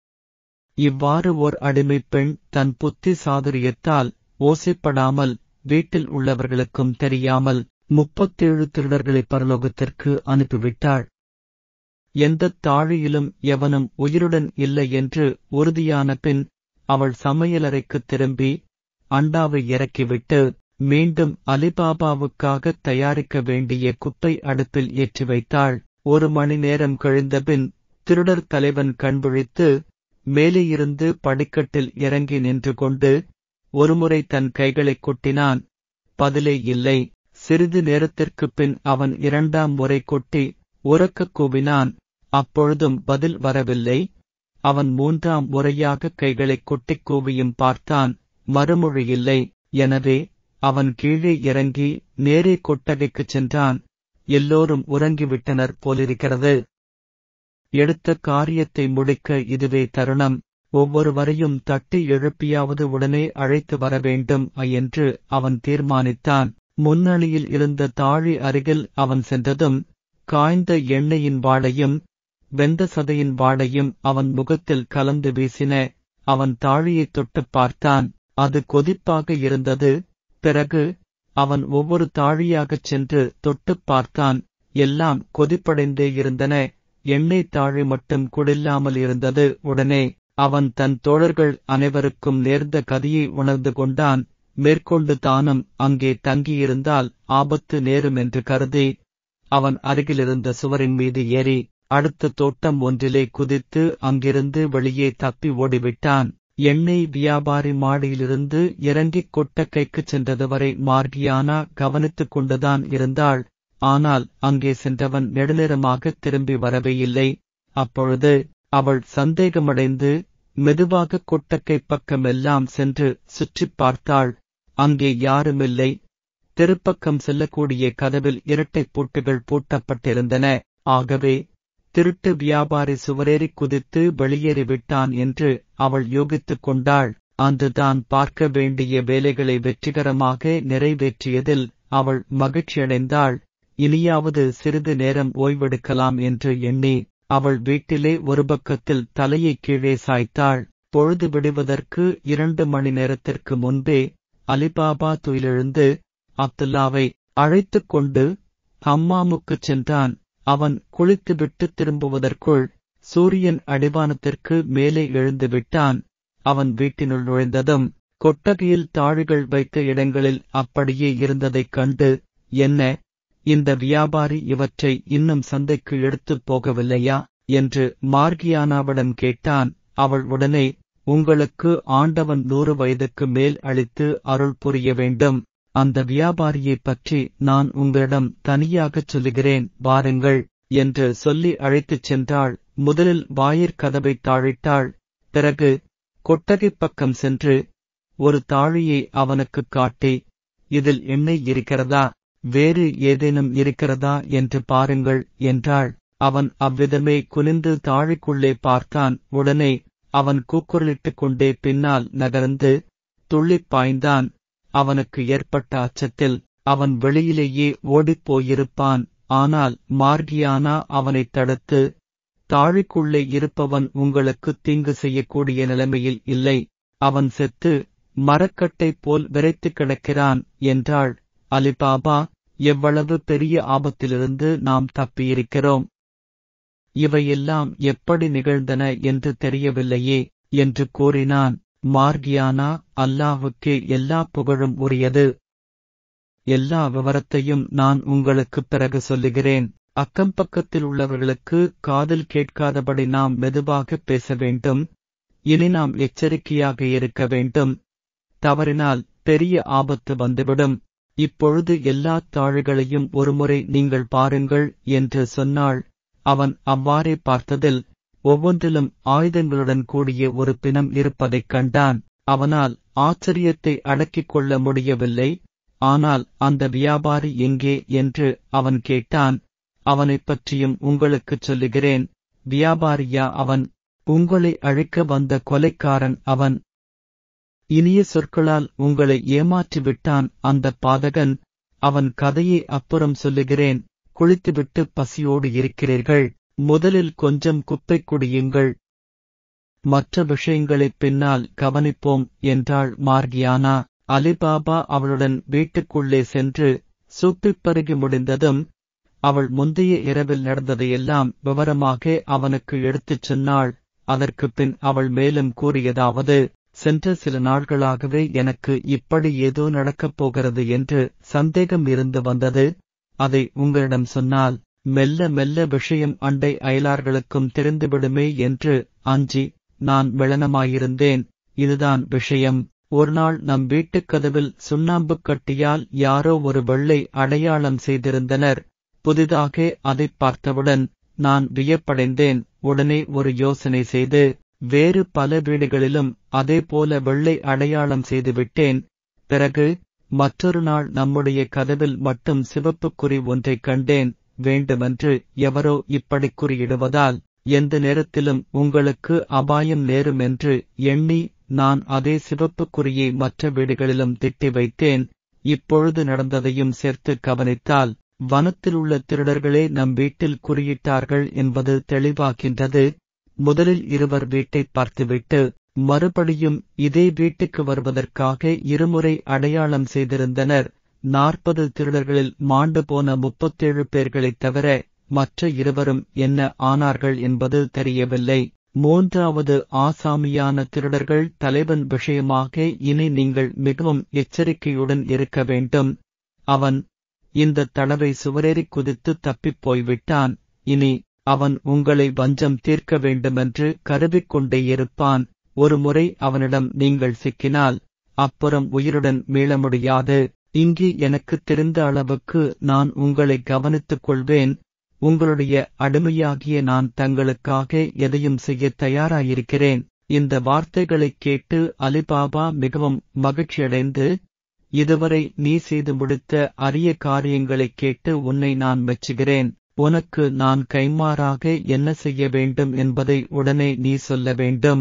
இவ்வாறு ஓர் அடிமைப் பெண் தன் புத்தி சாதுரியத்தால் ஓசைப்படாமல் வீட்டில் உள்ளவர்களுக்கும் தெரியாமல் முப்பத்தேழு திருடர்களை பரலோகத்திற்கு அனுப்பிவிட்டாள் எந்தத் தாழியிலும் எவனும் உயிருடன் இல்லை என்று உறுதியான பின் அவள் சமையலறைக்குத் திரும்பி அண்டாவை இறக்கிவிட்டு மீண்டும் அலிபாபாவுக்காக தயாரிக்க வேண்டிய குப்பை அடுப்பில் ஏற்றி வைத்தாள் ஒரு மணி நேரம் கழிந்தபின் திருடர் தலைவன் கண்விழித்து மேலே இருந்து படிக்கட்டில் இறங்கி நின்று கொண்டு ஒருமுறை தன் கைகளைக் கொட்டினான் பதிலே இல்லை சிறிது நேரத்திற்குப் பின் அவன் இரண்டாம் முறை கொட்டி உரக்கக் கூவினான் அப்பொழுதும் பதில் வரவில்லை அவன் மூன்றாம் முறையாக கைகளைக் கொட்டிக் கூவியும் பார்த்தான் மறுமொழி இல்லை எனவே அவன் கீழே இறங்கி நேரே கொட்டகைக்குச் சென்றான் எல்லோரும் உறங்கிவிட்டனர் போலிருக்கிறது எடுத்த காரியத்தை முடிக்க இதுவே தருணம் ஒவ்வொருவரையும் தட்டி எழுப்பியாவது உடனே அழைத்து வர வேண்டும் என்று அவன் தீர்மானித்தான் முன்னணியில் இருந்த தாழி அருகில் அவன் சென்றதும் காய்ந்த எண்ணெயின் வாடையும் வெந்த சதையின் வாடையும் அவன் முகத்தில் கலந்து வீசின அவன் தாழியைத் தொட்டுப் பார்த்தான் அது கொதிப்பாக இருந்தது பிறகு அவன் ஒவ்வொரு தாழியாகச் சென்று தொட்டுப் பார்த்தான் எல்லாம் கொதிப்படைந்தே இருந்தன எண்ணெய் தாழி மட்டும் குடில்லாமல் இருந்தது உடனே அவன் தன் தோழர்கள் அனைவருக்கும் நேர்ந்த கதியை உணர்ந்து கொண்டான் மேற்கொண்டு தானும் அங்கே தங்கியிருந்தால் ஆபத்து நேரும் என்று கருதி அவன் அருகிலிருந்த சுவரின் மீது ஏறி அடுத்த தோட்டம் ஒன்றிலே குதித்து அங்கிருந்து வெளியே தப்பி ஓடிவிட்டான் எண்ணெய் வியாபாரி மாடியிலிருந்து இறங்கிக் கொட்டகைக்குச் சென்றது வரை மார்கியானா கவனித்துக் கொண்டுதான் இருந்தாள் ஆனால் அங்கே சென்றவன் நெடுநேரமாக திரும்பி வரவே இல்லை அப்பொழுது அவள் சந்தேகமடைந்து மெதுவாக கொட்டக்கை பக்கமெல்லாம் சென்று சுற்றிப் பார்த்தாள் அங்கே யாருமில்லை தெருப்பக்கம் செல்லக்கூடிய கதவில் இரட்டைப் பூட்டுகள் பூட்டப்பட்டிருந்தன ஆகவே திருட்டு வியாபாரி சுவரேறி குதித்து வெளியேறிவிட்டான் என்று அவள் யோகித்துக் கொண்டாள் அன்று தான் பார்க்க வேண்டிய வேலைகளை வெற்றிகரமாக நிறைவேற்றியதில் அவள் மகிழ்ச்சியடைந்தாள் இனியாவது சிறிது நேரம் ஓய்வெடுக்கலாம் என்று எண்ணி அவள் வீட்டிலே ஒரு பக்கத்தில் தலையை கீழே சாய்த்தாள் பொழுது விடுவதற்கு இரண்டு மணி நேரத்திற்கு முன்பே அலிபாபா துயிலெழுந்து அப்துல்லாவை அழைத்துக் கொண்டு ஹம்மாமுக்குச் சென்றான் அவன் குளித்துவிட்டு திரும்புவதற்குள் சூரியன் அடிவானத்திற்கு மேலே எழுந்து விட்டான் அவன் வீட்டினுள் நுழைந்ததும் கொட்டகையில் தாழிகள் வைத்த இடங்களில் அப்படியே இருந்ததைக் கண்டு என்ன இந்த வியாபாரி இவற்றை இன்னும் சந்தைக்கு எடுத்துப் போகவில்லையா என்று மார்கியானாவிடம் கேட்டான் அவள் உடனே உங்களுக்கு ஆண்டவன் நூறு வயதுக்கு மேல் அளித்து அருள் புரிய வேண்டும் அந்த வியாபாரியைப் பற்றி நான் உங்களிடம் தனியாகச் சொல்லுகிறேன் வாருங்கள் என்று சொல்லி அழைத்துச் சென்றாள் முதலில் வாயிற்கதவைத் தாழிட்டாள் பிறகு கொட்டகைப் பக்கம் சென்று ஒரு தாழியை அவனுக்குக் காட்டி இதில் எண்ணெய் இருக்கிறதா வேறு ஏதேனும் இருக்கிறதா என்று பாருங்கள் என்றாள் அவன் அவ்விதமே குனிந்து தாழிக்குள்ளே பார்த்தான் உடனே அவன் கூக்குரலிட்டுக் கொண்டே பின்னால் நகர்ந்து துள்ளிப் பாய்ந்தான் அவனுக்கு ஏற்பட்ட அச்சத்தில் அவன் வெளியிலேயே ஓடிப்போயிருப்பான் ஆனால் மார்கியானா அவனைத் தடுத்து தாழிக்குள்ளே இருப்பவன் உங்களுக்கு தீங்கு செய்யக்கூடிய நிலைமையில் இல்லை அவன் செத்து மரக்கட்டை போல் விரைத்து கிடக்கிறான் என்றாள் அலிபாபா எவ்வளவு பெரிய ஆபத்திலிருந்து நாம் தப்பியிருக்கிறோம் இவையெல்லாம் எப்படி நிகழ்ந்தன என்று தெரியவில்லையே என்று கூறினான் மார்கியானா அல்லாவுக்கே எல்லா புகழும் உரியது எல்லா விவரத்தையும் நான் உங்களுக்குப் பிறகு சொல்லுகிறேன் அக்கம்பக்கத்தில் உள்ளவர்களுக்கு காதில் கேட்காதபடி நாம் மெதுவாக பேச வேண்டும் இனி நாம் எச்சரிக்கையாக இருக்க வேண்டும் தவறினால் பெரிய ஆபத்து வந்துவிடும் இப்பொழுது எல்லா தாள்களையும் ஒருமுறை நீங்கள் பாருங்கள் என்று சொன்னாள் அவன் அவ்வாறே பார்த்ததில் ஒவ்வொன்றிலும் ஆயுதங்களுடன் கூடிய ஒரு பிணம் இருப்பதைக் கண்டான் அவனால் ஆச்சரியத்தை அடக்கிக் கொள்ள முடியவில்லை ஆனால் அந்த வியாபாரி எங்கே என்று அவன் கேட்டான் அவனைப் பற்றியும் உங்களுக்குச் சொல்லுகிறேன் வியாபாரியா அவன் உங்களை அழிக்க வந்த கொலைக்காரன் அவன் இனிய சொற்களால் உங்களை ஏமாற்றிவிட்டான் அந்த பாதகன் அவன் கதையை அப்புறம் சொல்லுகிறேன் குளித்துவிட்டு பசியோடு இருக்கிறீர்கள் முதலில் கொஞ்சம் குப்பை குடியுங்கள் மற்ற விஷயங்களைப் பின்னால் கவனிப்போம் என்றாள் மார்கியானா அலிபாபா அவளுடன் வீட்டுக்குள்ளே சென்று சூப்பிப் பருகி முடிந்ததும் அவள் முந்தைய இரவில் நடந்ததையெல்லாம் விவரமாக அவனுக்கு எடுத்துச் சொன்னாள் அதற்குப் பின் அவள் மேலும் கூறியதாவது சென்ற சில நாட்களாகவே எனக்கு இப்படி ஏதோ நடக்கப் போகிறது என்று சந்தேகம் இருந்து வந்தது அதை உங்களிடம் சொன்னால் மெல்ல மெல்ல விஷயம் அண்டை அயலார்களுக்கும் தெரிந்துவிடுமே என்று அஞ்சி நான் விளனமாயிருந்தேன் இதுதான் விஷயம் ஒருநாள் நம் வீட்டுக் கதவில் சுண்ணாம்புக் கட்டியால் யாரோ ஒரு வெள்ளை அடையாளம் செய்திருந்தனர் புதிதாக அதைப் பார்த்தவுடன் நான் வியப்படைந்தேன் உடனே ஒரு யோசனை செய்து வேறு பல வீடுகளிலும் அதேபோல வெள்ளை அடையாளம் செய்துவிட்டேன் பிறகு மற்றொரு நாள் நம்முடைய கதவில் மட்டும் சிவப்புக் குறி ஒன்றைக் கண்டேன் வேண்டுமென்று எவரோ இப்படிக் குறியிடுவதால் எந்த நேரத்திலும் உங்களுக்கு அபாயம் நேரும் என்று எண்ணி நான் அதே சிவப்புக் குறியை மற்ற வீடுகளிலும் திட்டி வைத்தேன் இப்பொழுது நடந்ததையும் சேர்த்து கவனித்தால் வனத்திலுள்ள திருடர்களே நம் வீட்டில் குறியிட்டார்கள் என்பது தெளிவாகின்றது முதலில் இருவர் வீட்டைப் பார்த்துவிட்டு மறுபடியும் இதே வீட்டுக்கு வருவதற்காக இருமுறை அடையாளம் செய்திருந்தனர் நாற்பது திருடர்களில் மாண்டு போன முப்பத்தேழு பேர்களைத் தவிர மற்ற இருவரும் என்ன ஆனார்கள் என்பது தெரியவில்லை மூன்றாவது ஆசாமியான திருடர்கள் தலைவன் விஷயமாக இனி நீங்கள் மிகவும் எச்சரிக்கையுடன் இருக்க வேண்டும் அவன் இந்த தடவை சுவரேறிக் குதித்து தப்பிப் போய்விட்டான் இனி அவன் உங்களை வஞ்சம் தீர்க்க வேண்டுமென்று கருவிக் கொண்டே இருப்பான் ஒருமுறை அவனிடம் நீங்கள் சிக்கினால் அப்புறம் உயிருடன் மீள முடியாது இங்கு எனக்குத் தெரிந்த அளவுக்கு நான் உங்களை கவனித்துக் கொள்வேன் உங்களுடைய அடிமையாகிய நான் தங்களுக்காக எதையும் செய்யத் தயாராயிருக்கிறேன் இந்த வார்த்தைகளைக் கேட்டு அலிபாபா மிகவும் மகிழ்ச்சியடைந்து இதுவரை நீ செய்து முடித்த அரிய காரியங்களைக் கேட்டு உன்னை நான் மெச்சுகிறேன் உனக்கு நான் கைமாறாக என்ன செய்ய வேண்டும் என்பதை உடனே நீ சொல்ல வேண்டும்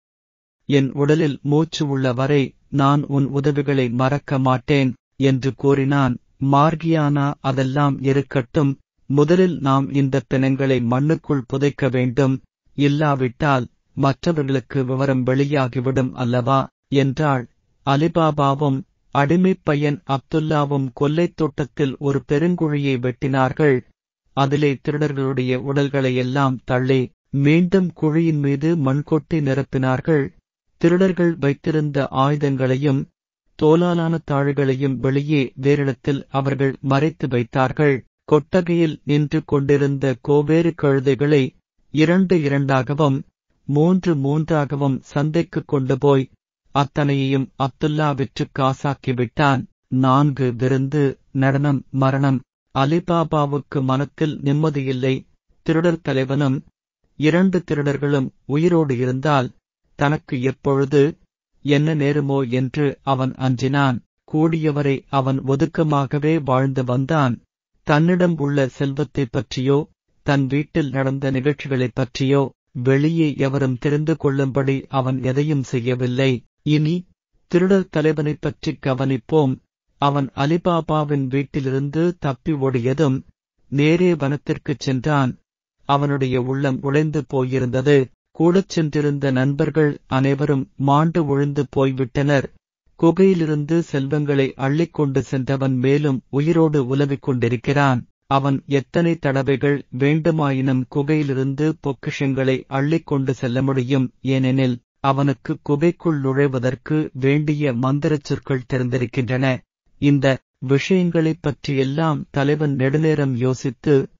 என் உடலில் மூச்சு உள்ள வரை நான் உன் உதவிகளை மறக்க மாட்டேன் என்று கூறினான் மார்கியானா அதெல்லாம் இருக்கட்டும் முதலில் நாம் இந்த பிணங்களை மண்ணுக்குள் புதைக்க வேண்டும் இல்லாவிட்டால் மற்றவர்களுக்கு விவரம் வெளியாகிவிடும் அல்லவா என்றாள் அலிபாபாவும் அடிமைப் பையன் அப்துல்லாவும் கொல்லைத் தோட்டத்தில் ஒரு பெருங்குழியை வெட்டினார்கள் அதிலே திருடர்களுடைய உடல்களையெல்லாம் தள்ளி மீண்டும் குழியின் மீது மண் கொட்டி நிரப்பினார்கள் திருடர்கள் வைத்திருந்த ஆயுதங்களையும் தோலாலான தாள்களையும் வெளியே வேறிடத்தில் அவர்கள் மறைத்து வைத்தார்கள் கொட்டகையில் நின்று கொண்டிருந்த கோவேறு கழுதைகளை இரண்டு இரண்டாகவும் மூன்று மூன்றாகவும் சந்தைக்குக் கொண்டு போய் அத்தனையையும் அப்துல்லா விற்று காசாக்கிவிட்டான் நான்கு விருந்து நடனம் மரணம் அலிபாபாவுக்கு மனத்தில் நிம்மதியில்லை திருடர் தலைவனும் இரண்டு திருடர்களும் உயிரோடு இருந்தால் தனக்கு எப்பொழுது என்ன நேருமோ என்று அவன் அஞ்சினான் கூடியவரை அவன் ஒதுக்கமாகவே வாழ்ந்து வந்தான் தன்னிடம் உள்ள செல்வத்தைப் பற்றியோ தன் வீட்டில் நடந்த நிகழ்ச்சிகளைப் பற்றியோ வெளியே எவரும் தெரிந்து கொள்ளும்படி அவன் எதையும் செய்யவில்லை இனி திருடர் தலைவனைப் பற்றி கவனிப்போம் அவன் அலிபாபாவின் வீட்டிலிருந்து தப்பி ஓடியதும் நேரே வனத்திற்குச் சென்றான் அவனுடைய உள்ளம் உழைந்து போயிருந்தது கூடச் சென்றிருந்த நண்பர்கள் அனைவரும் மாண்டு ஒழிந்து போய்விட்டனர் குகையிலிருந்து செல்வங்களை அள்ளிக் கொண்டு சென்றவன் மேலும் உயிரோடு உலவிக் கொண்டிருக்கிறான் அவன் எத்தனை தடவைகள் வேண்டுமாயினும் குகையிலிருந்து பொக்கிஷங்களை அள்ளிக் கொண்டு செல்ல முடியும் ஏனெனில் அவனுக்கு குகைக்குள் நுழைவதற்கு வேண்டிய மந்திரச் சொற்கள் தெரிந்திருக்கின்றன இந்த விஷயங்களைப் பற்றியெல்லாம் தலைவன் நெடுநேரம் யோசித்து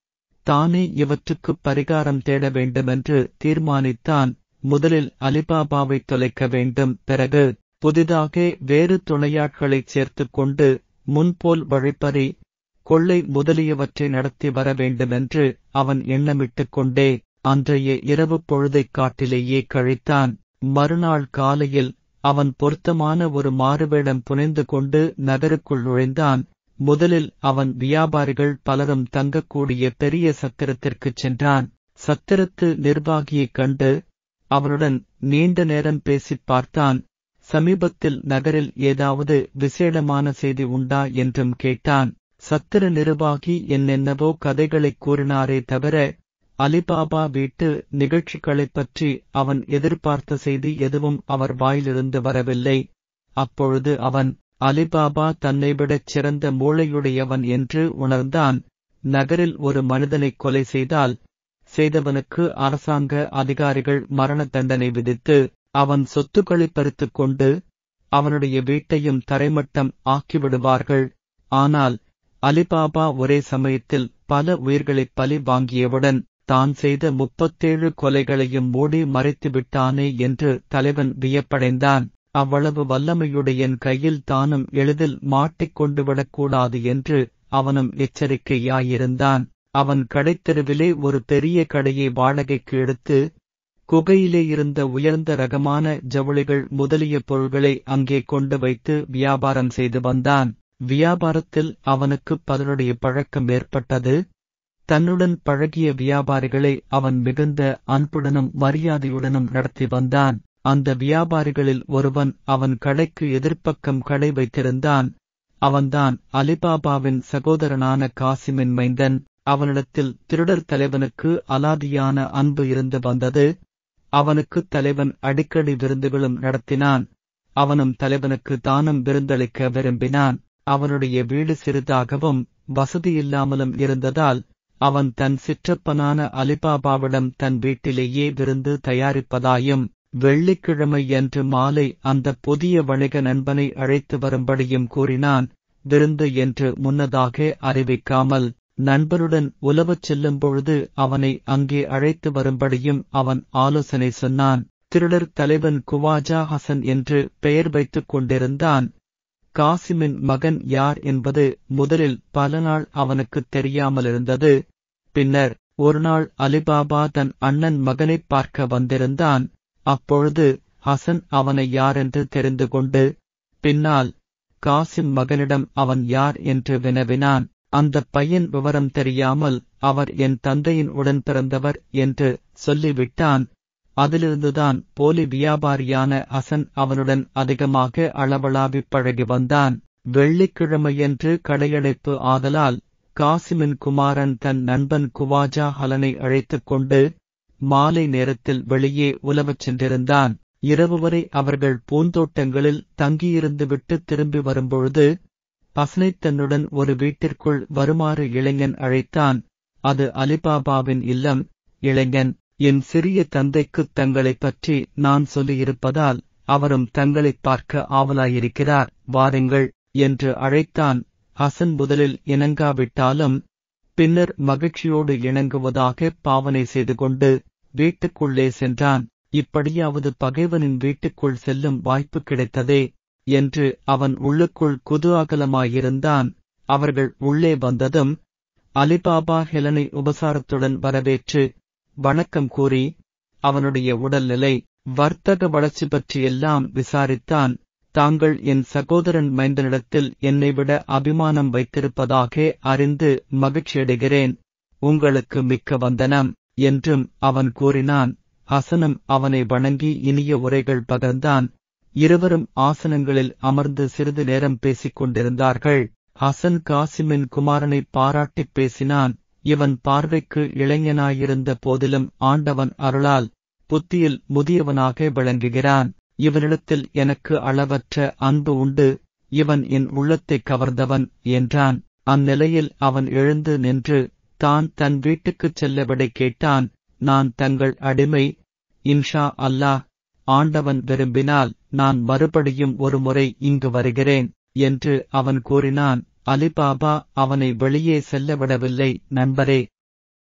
தானே இவற்றுக்குப் பரிகாரம் தேட வேண்டுமென்று தீர்மானித்தான் முதலில் அலிபாபாவை தொலைக்க வேண்டும் பிறகு புதிதாக வேறு துணையாட்களைச் சேர்த்துக் கொண்டு முன்போல் வழிப்பறி கொள்ளை முதலியவற்றை நடத்தி வர வேண்டுமென்று அவன் எண்ணமிட்டுக் கொண்டே அன்றைய இரவு பொழுதைக் காட்டிலேயே கழித்தான் மறுநாள் காலையில் அவன் பொருத்தமான ஒரு மாறுவேடம் புனைந்து கொண்டு நகருக்குள் நுழைந்தான் முதலில் அவன் வியாபாரிகள் பலரும் தங்கக்கூடிய பெரிய சத்திரத்திற்குச் சென்றான் சத்திரத்து நிர்வாகியைக் கண்டு அவனுடன் நீண்ட நேரம் பேசிப் பார்த்தான் சமீபத்தில் நகரில் ஏதாவது விசேடமான செய்தி உண்டா என்றும் கேட்டான் சத்திர நிர்வாகி என்னென்னவோ கதைகளைக் கூறினாரே தவிர அலிபாபா வீட்டு நிகழ்ச்சிகளைப் பற்றி அவன் எதிர்பார்த்த செய்தி எதுவும் அவர் வாயிலிருந்து வரவில்லை அப்பொழுது அவன் அலிபாபா தன்னைவிடச் சிறந்த மூளையுடையவன் என்று உணர்ந்தான் நகரில் ஒரு மனிதனைக் கொலை செய்தால் செய்தவனுக்கு அரசாங்க அதிகாரிகள் மரண தண்டனை விதித்து அவன் சொத்துக்களைப் பறித்துக் கொண்டு அவனுடைய வீட்டையும் தரைமட்டம் ஆக்கிவிடுவார்கள் ஆனால் அலிபாபா ஒரே சமயத்தில் பல உயிர்களைப் பலி வாங்கியவுடன் தான் செய்த முப்பத்தேழு கொலைகளையும் மூடி மறைத்து விட்டானே என்று தலைவன் வியப்படைந்தான் அவ்வளவு வல்லமையுடைய என் கையில் தானும் எளிதில் மாட்டிக்கொண்டு விடக்கூடாது என்று அவனும் எச்சரிக்கையாயிருந்தான் அவன் கடைத்தெருவிலே ஒரு பெரிய கடையை வாடகைக்கு எடுத்து குகையிலே இருந்த உயர்ந்த ரகமான ஜவுளிகள் முதலிய பொருள்களை அங்கே கொண்டு வைத்து வியாபாரம் செய்து வந்தான் வியாபாரத்தில் அவனுக்கு பலருடைய பழக்கம் ஏற்பட்டது தன்னுடன் பழகிய வியாபாரிகளை அவன் மிகுந்த அன்புடனும் மரியாதையுடனும் நடத்தி வந்தான் அந்த வியாபாரிகளில் ஒருவன் அவன் கடைக்கு எதிர்ப்பக்கம் கடை வைத்திருந்தான் அவன்தான் அலிபாபாவின் சகோதரனான காசிமின் மைந்தன் அவனிடத்தில் திருடர் தலைவனுக்கு அலாதியான அன்பு இருந்து வந்தது அவனுக்கு தலைவன் அடிக்கடி விருந்துகளும் நடத்தினான் அவனும் தலைவனுக்கு தானும் விருந்தளிக்க விரும்பினான் அவனுடைய வீடு சிறிதாகவும் வசதியில்லாமலும் இருந்ததால் அவன் தன் சிற்றப்பனான அலிபாபாவிடம் தன் வீட்டிலேயே விருந்து தயாரிப்பதாயும் வெள்ளிக்கிழமையன்று மாலை அந்த புதிய வணிக நண்பனை அழைத்து வரும்படியும் கூறினான் விருந்து என்று முன்னதாக அறிவிக்காமல் நண்பருடன் உலவச் செல்லும் பொழுது அவனை அங்கே அழைத்து வரும்படியும் அவன் ஆலோசனை சொன்னான் திருடர் தலைவன் குவாஜா ஹசன் என்று பெயர் வைத்துக் கொண்டிருந்தான் காசிமின் மகன் யார் என்பது முதலில் பல நாள் அவனுக்குத் தெரியாமலிருந்தது பின்னர் ஒருநாள் அலிபாபா தன் அண்ணன் மகனைப் பார்க்க வந்திருந்தான் அப்பொழுது ஹசன் அவனை யாரென்று தெரிந்து கொண்டு பின்னால் காசிம் மகனிடம் அவன் யார் என்று வினவினான் அந்த பையன் விவரம் தெரியாமல் அவர் என் தந்தையின் உடன் பிறந்தவர் என்று சொல்லிவிட்டான் அதிலிருந்துதான் போலி வியாபாரியான ஹசன் அவனுடன் அதிகமாக அளவளாவிப் பழகி வந்தான் வெள்ளிக்கிழமையன்று கடையடைப்பு ஆதலால் காசிமின் குமாரன் தன் நண்பன் குவாஜா ஹலனை அழைத்துக் கொண்டு மாலை நேரத்தில் வெளியே உலவச் சென்றிருந்தான் இரவு வரை அவர்கள் பூந்தோட்டங்களில் தங்கியிருந்துவிட்டு திரும்பி வரும்பொழுது பசனை தன்னுடன் ஒரு வீட்டிற்குள் வருமாறு இளைஞன் அழைத்தான் அது அலிபாபாவின் இல்லம் இளைஞன் என் சிறிய தந்தைக்குத் தங்களைப் பற்றி நான் சொல்லியிருப்பதால் அவரும் தங்களைப் பார்க்க ஆவலாயிருக்கிறார் வாருங்கள் என்று அழைத்தான் ஹசன் முதலில் இணங்காவிட்டாலும் பின்னர் மகிழ்ச்சியோடு இணங்குவதாக பாவனை செய்து கொண்டு வீட்டுக்குள்ளே சென்றான் இப்படியாவது பகைவனின் வீட்டுக்குள் செல்லும் வாய்ப்பு கிடைத்ததே என்று அவன் உள்ளுக்குள் குதூகலமாயிருந்தான் அவர்கள் உள்ளே வந்ததும் அலிபாபா ஹெலனை உபசாரத்துடன் வரவேற்று வணக்கம் கூறி அவனுடைய உடல்நிலை வர்த்தக வளர்ச்சி பற்றியெல்லாம் விசாரித்தான் தாங்கள் என் சகோதரன் மைந்தனிடத்தில் என்னை விட அபிமானம் வைத்திருப்பதாக அறிந்து மகிழ்ச்சியடைகிறேன் உங்களுக்கு மிக்க வந்தனம் என்றும் அவன் கூறினான் ஹசனும் அவனை வணங்கி இனிய உரைகள் பகர்ந்தான் இருவரும் ஆசனங்களில் அமர்ந்து சிறிது நேரம் பேசிக் கொண்டிருந்தார்கள் ஹசன் காசிமின் குமாரனை பாராட்டிப் பேசினான் இவன் பார்வைக்கு இளைஞனாயிருந்த போதிலும் ஆண்டவன் அருளால் புத்தியில் முதியவனாக விளங்குகிறான் இவனிடத்தில் எனக்கு அளவற்ற அன்பு உண்டு இவன் என் உள்ளத்தைக் கவர்ந்தவன் என்றான் அந்நிலையில் அவன் எழுந்து நின்று தான் தன் வீட்டுக்குச் செல்ல விடை கேட்டான் நான் தங்கள் அடிமை இன்ஷா அல்லாஹ் ஆண்டவன் விரும்பினால் நான் மறுபடியும் ஒருமுறை இங்கு வருகிறேன் என்று அவன் கூறினான் அலிபாபா அவனை வெளியே செல்லவிடவில்லை நண்பரே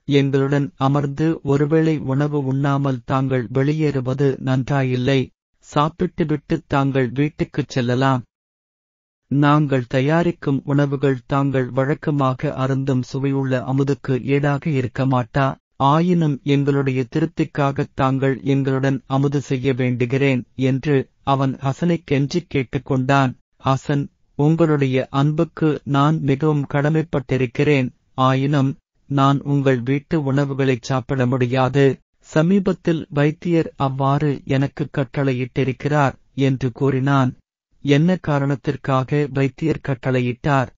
எங்களுடன் அமர்ந்து ஒருவேளை உணவு உண்ணாமல் தாங்கள் வெளியேறுவது நன்றாயில்லை சாப்பிட்டுவிட்டு தாங்கள் வீட்டுக்குச் செல்லலாம் நாங்கள் தயாரிக்கும் உணவுகள் தாங்கள் வழக்கமாக அருந்தும் சுவையுள்ள அமுதுக்கு ஈடாக இருக்க மாட்டா ஆயினும் எங்களுடைய திருப்திக்காகத் தாங்கள் எங்களுடன் அமுது செய்ய வேண்டுகிறேன் என்று அவன் ஹசனைக் கெஞ்சிக் கேட்டுக்கொண்டான் ஹசன் உங்களுடைய அன்புக்கு நான் மிகவும் கடமைப்பட்டிருக்கிறேன் ஆயினும் நான் உங்கள் வீட்டு உணவுகளைச் சாப்பிட முடியாது சமீபத்தில் வைத்தியர் அவ்வாறு எனக்கு கட்டளையிட்டிருக்கிறார் என்று கூறினான் என்ன காரணத்திற்காக வைத்தியர் கட்டளையிட்டார்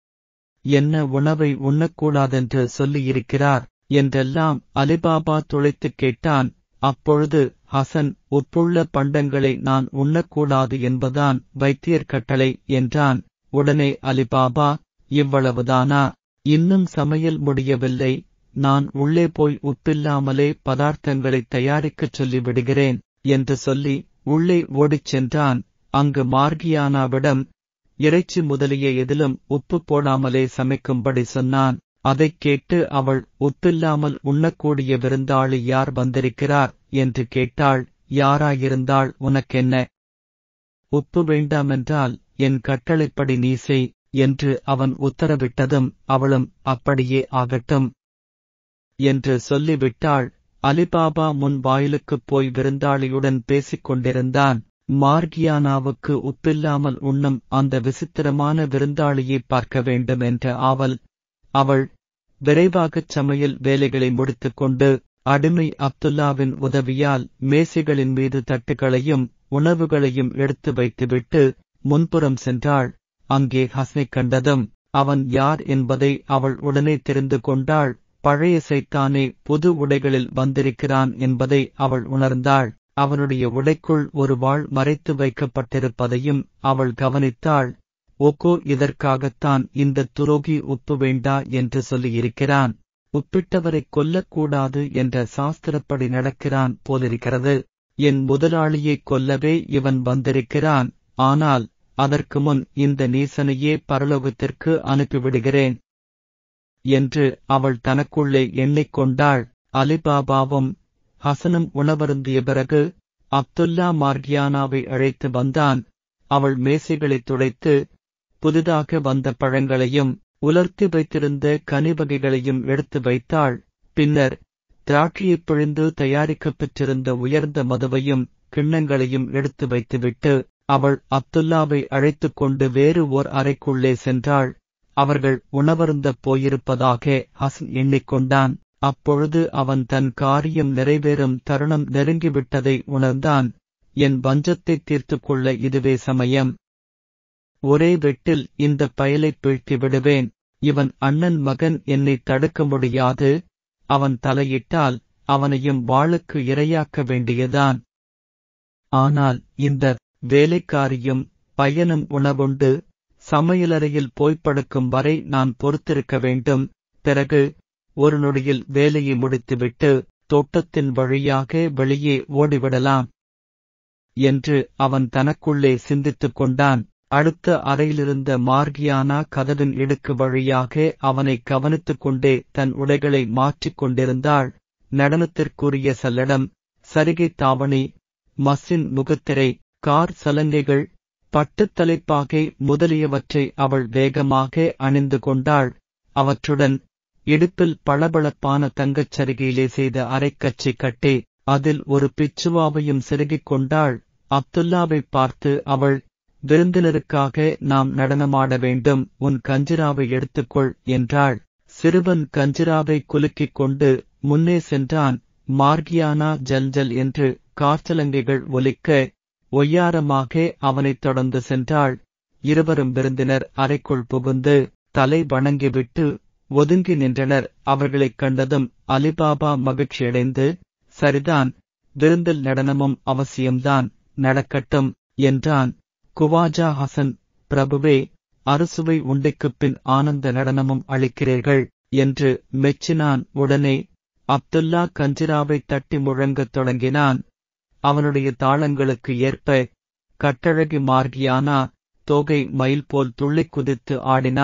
என்ன உணவை உண்ணக்கூடாதென்று சொல்லியிருக்கிறார் என்றெல்லாம் அலிபாபா துளைத்துக் கேட்டான் அப்பொழுது ஹசன் உப்புள்ள பண்டங்களை நான் உண்ணக்கூடாது என்பதான் வைத்தியர் கட்டளை என்றான் உடனே அலிபாபா இவ்வளவுதானா இன்னும் சமையல் முடியவில்லை நான் உள்ளே போய் உப்பில்லாமலே பதார்த்தங்களை தயாரிக்கச் சொல்லிவிடுகிறேன் என்று சொல்லி உள்ளே ஓடிச் சென்றான் அங்கு மார்கியானாவிடம் இறைச்சி முதலிய எதிலும் உப்பு போடாமலே சமைக்கும்படி சொன்னான் அதைக் கேட்டு அவள் உப்பில்லாமல் உண்ணக்கூடிய விருந்தாளி யார் வந்திருக்கிறார் என்று கேட்டாள் யாராயிருந்தாள் உனக்கென்ன உப்பு வேண்டாமென்றால் என் கட்டளைப்படி நீ செய் என்று அவன் உத்தரவிட்டதும் அவளும் அப்படியே ஆகட்டும் என்று சொல்லிவிட்டாள் அலிபாபா முன் வாயிலுக்குப் போய் விருந்தாளியுடன் பேசிக் கொண்டிருந்தான் மார்கியானாவுக்கு உப்பில்லாமல் உண்ணும் அந்த விசித்திரமான விருந்தாளியைப் பார்க்க வேண்டும் என்ற ஆவல் அவள் விரைவாகச் சமையல் வேலைகளை முடித்துக்கொண்டு அடிமை அப்துல்லாவின் உதவியால் மேசைகளின் மீது தட்டுகளையும் உணவுகளையும் எடுத்து வைத்துவிட்டு முன்புறம் சென்றாள் அங்கே ஹஸ்னைக் கண்டதும் அவன் யார் என்பதை அவள் உடனே தெரிந்து கொண்டாள் பழைய சைத்தானே புது உடைகளில் வந்திருக்கிறான் என்பதை அவள் உணர்ந்தாள் அவனுடைய உடைக்குள் ஒரு வாள் மறைத்து வைக்கப்பட்டிருப்பதையும் அவள் கவனித்தாள் ஓகோ இதற்காகத்தான் இந்த துரோகி உப்பு வேண்டா என்று சொல்லியிருக்கிறான் உப்பிட்டவரைக் கொல்லக்கூடாது என்ற சாஸ்திரப்படி நடக்கிறான் போலிருக்கிறது என் முதலாளியைக் கொல்லவே இவன் வந்திருக்கிறான் ஆனால் அதற்கு முன் இந்த நீசனையே பரலோகத்திற்கு அனுப்பிவிடுகிறேன் என்று அவள் தனக்குள்ளே எண்ணிக்கொண்டாள் அலிபாபாவும் ஹசனும் உணவருந்திய பிறகு அப்துல்லா மார்கியானாவை அழைத்து வந்தான் அவள் மேசைகளைத் துடைத்து புதிதாக வந்த பழங்களையும் உலர்த்தி வைத்திருந்த கனிவகைகளையும் எடுத்து வைத்தாள் பின்னர் திராட்சையைப் பிழிந்து தயாரிக்கப் பெற்றிருந்த உயர்ந்த மதுவையும் கிண்ணங்களையும் எடுத்து வைத்துவிட்டு அவள் அப்துல்லாவை அழைத்துக் கொண்டு வேறு ஓர் அறைக்குள்ளே சென்றாள் அவர்கள் உணவருந்தப் போயிருப்பதாக ஹசன் எண்ணிக்கொண்டான் அப்பொழுது அவன் தன் காரியம் நிறைவேறும் தருணம் நெருங்கிவிட்டதை உணர்ந்தான் என் வஞ்சத்தைத் தீர்த்துக் கொள்ள இதுவே சமயம் ஒரே வெட்டில் இந்த பயலைப் வீழ்த்தி விடுவேன் இவன் அண்ணன் மகன் என்னை தடுக்க முடியாது அவன் தலையிட்டால் அவனையும் வாளுக்கு இரையாக்க வேண்டியதான் ஆனால் இந்த வேலைக்காரியும் பையனும் உணவுண்டு சமையலறையில் போய்ப் படுக்கும் வரை நான் பொறுத்திருக்க வேண்டும் பிறகு ஒரு நொடியில் வேலையை முடித்துவிட்டு தோட்டத்தின் வழியாக வெளியே ஓடிவிடலாம் என்று அவன் தனக்குள்ளே சிந்தித்துக் கொண்டான் அடுத்த அறையிலிருந்த மார்கியானா கதவின் இடுக்கு வழியாக அவனை கவனித்துக் கொண்டே தன் உடைகளை மாற்றிக் கொண்டிருந்தாள் நடனத்திற்குரிய சல்லடம் சரிகை தாவணி மஸ்ஸின் முகத்திரை கார் சலங்கைகள் பட்டுத் தலைப்பாகை முதலியவற்றை அவள் வேகமாக அணிந்து கொண்டாள் அவற்றுடன் இடுப்பில் பளபளப்பான தங்கச் சரிகையிலே செய்த அரைக்கச்சை கட்டி அதில் ஒரு பிச்சுவாவையும் செருகிக் கொண்டாள் அப்துல்லாவைப் பார்த்து அவள் விருந்தினருக்காக நாம் நடனமாட வேண்டும் உன் கஞ்சிராவை எடுத்துக்கொள் என்றாள் சிறுவன் கஞ்சிராவை குலுக்கிக் கொண்டு முன்னே சென்றான் மார்கியானா ஜல்ஜல் என்று காற்சலங்கைகள் ஒலிக்க ஒய்யாரமாக அவனைத் தொடர்ந்து சென்றாள் இருவரும் விருந்தினர் அறைக்குள் புகுந்து தலை வணங்கிவிட்டு ஒதுங்கி நின்றனர் அவர்களைக் கண்டதும் அலிபாபா மகிழ்ச்சியடைந்து சரிதான் விருந்தில் நடனமும் அவசியம்தான் நடக்கட்டும் என்றான் குவாஜா ஹசன் பிரபுவே அறுசுவை உண்டைக்குப் பின் ஆனந்த நடனமும் அளிக்கிறீர்கள் என்று மெச்சினான் உடனே அப்துல்லா கஞ்சிராவைத் தட்டி முழங்கத் தொடங்கினான் அவனுடைய தாளங்களுக்கு ஏற்ப கட்டழகி மார்கியானா தோகை மயில் போல் துள்ளிக் குதித்து ஆடினாள்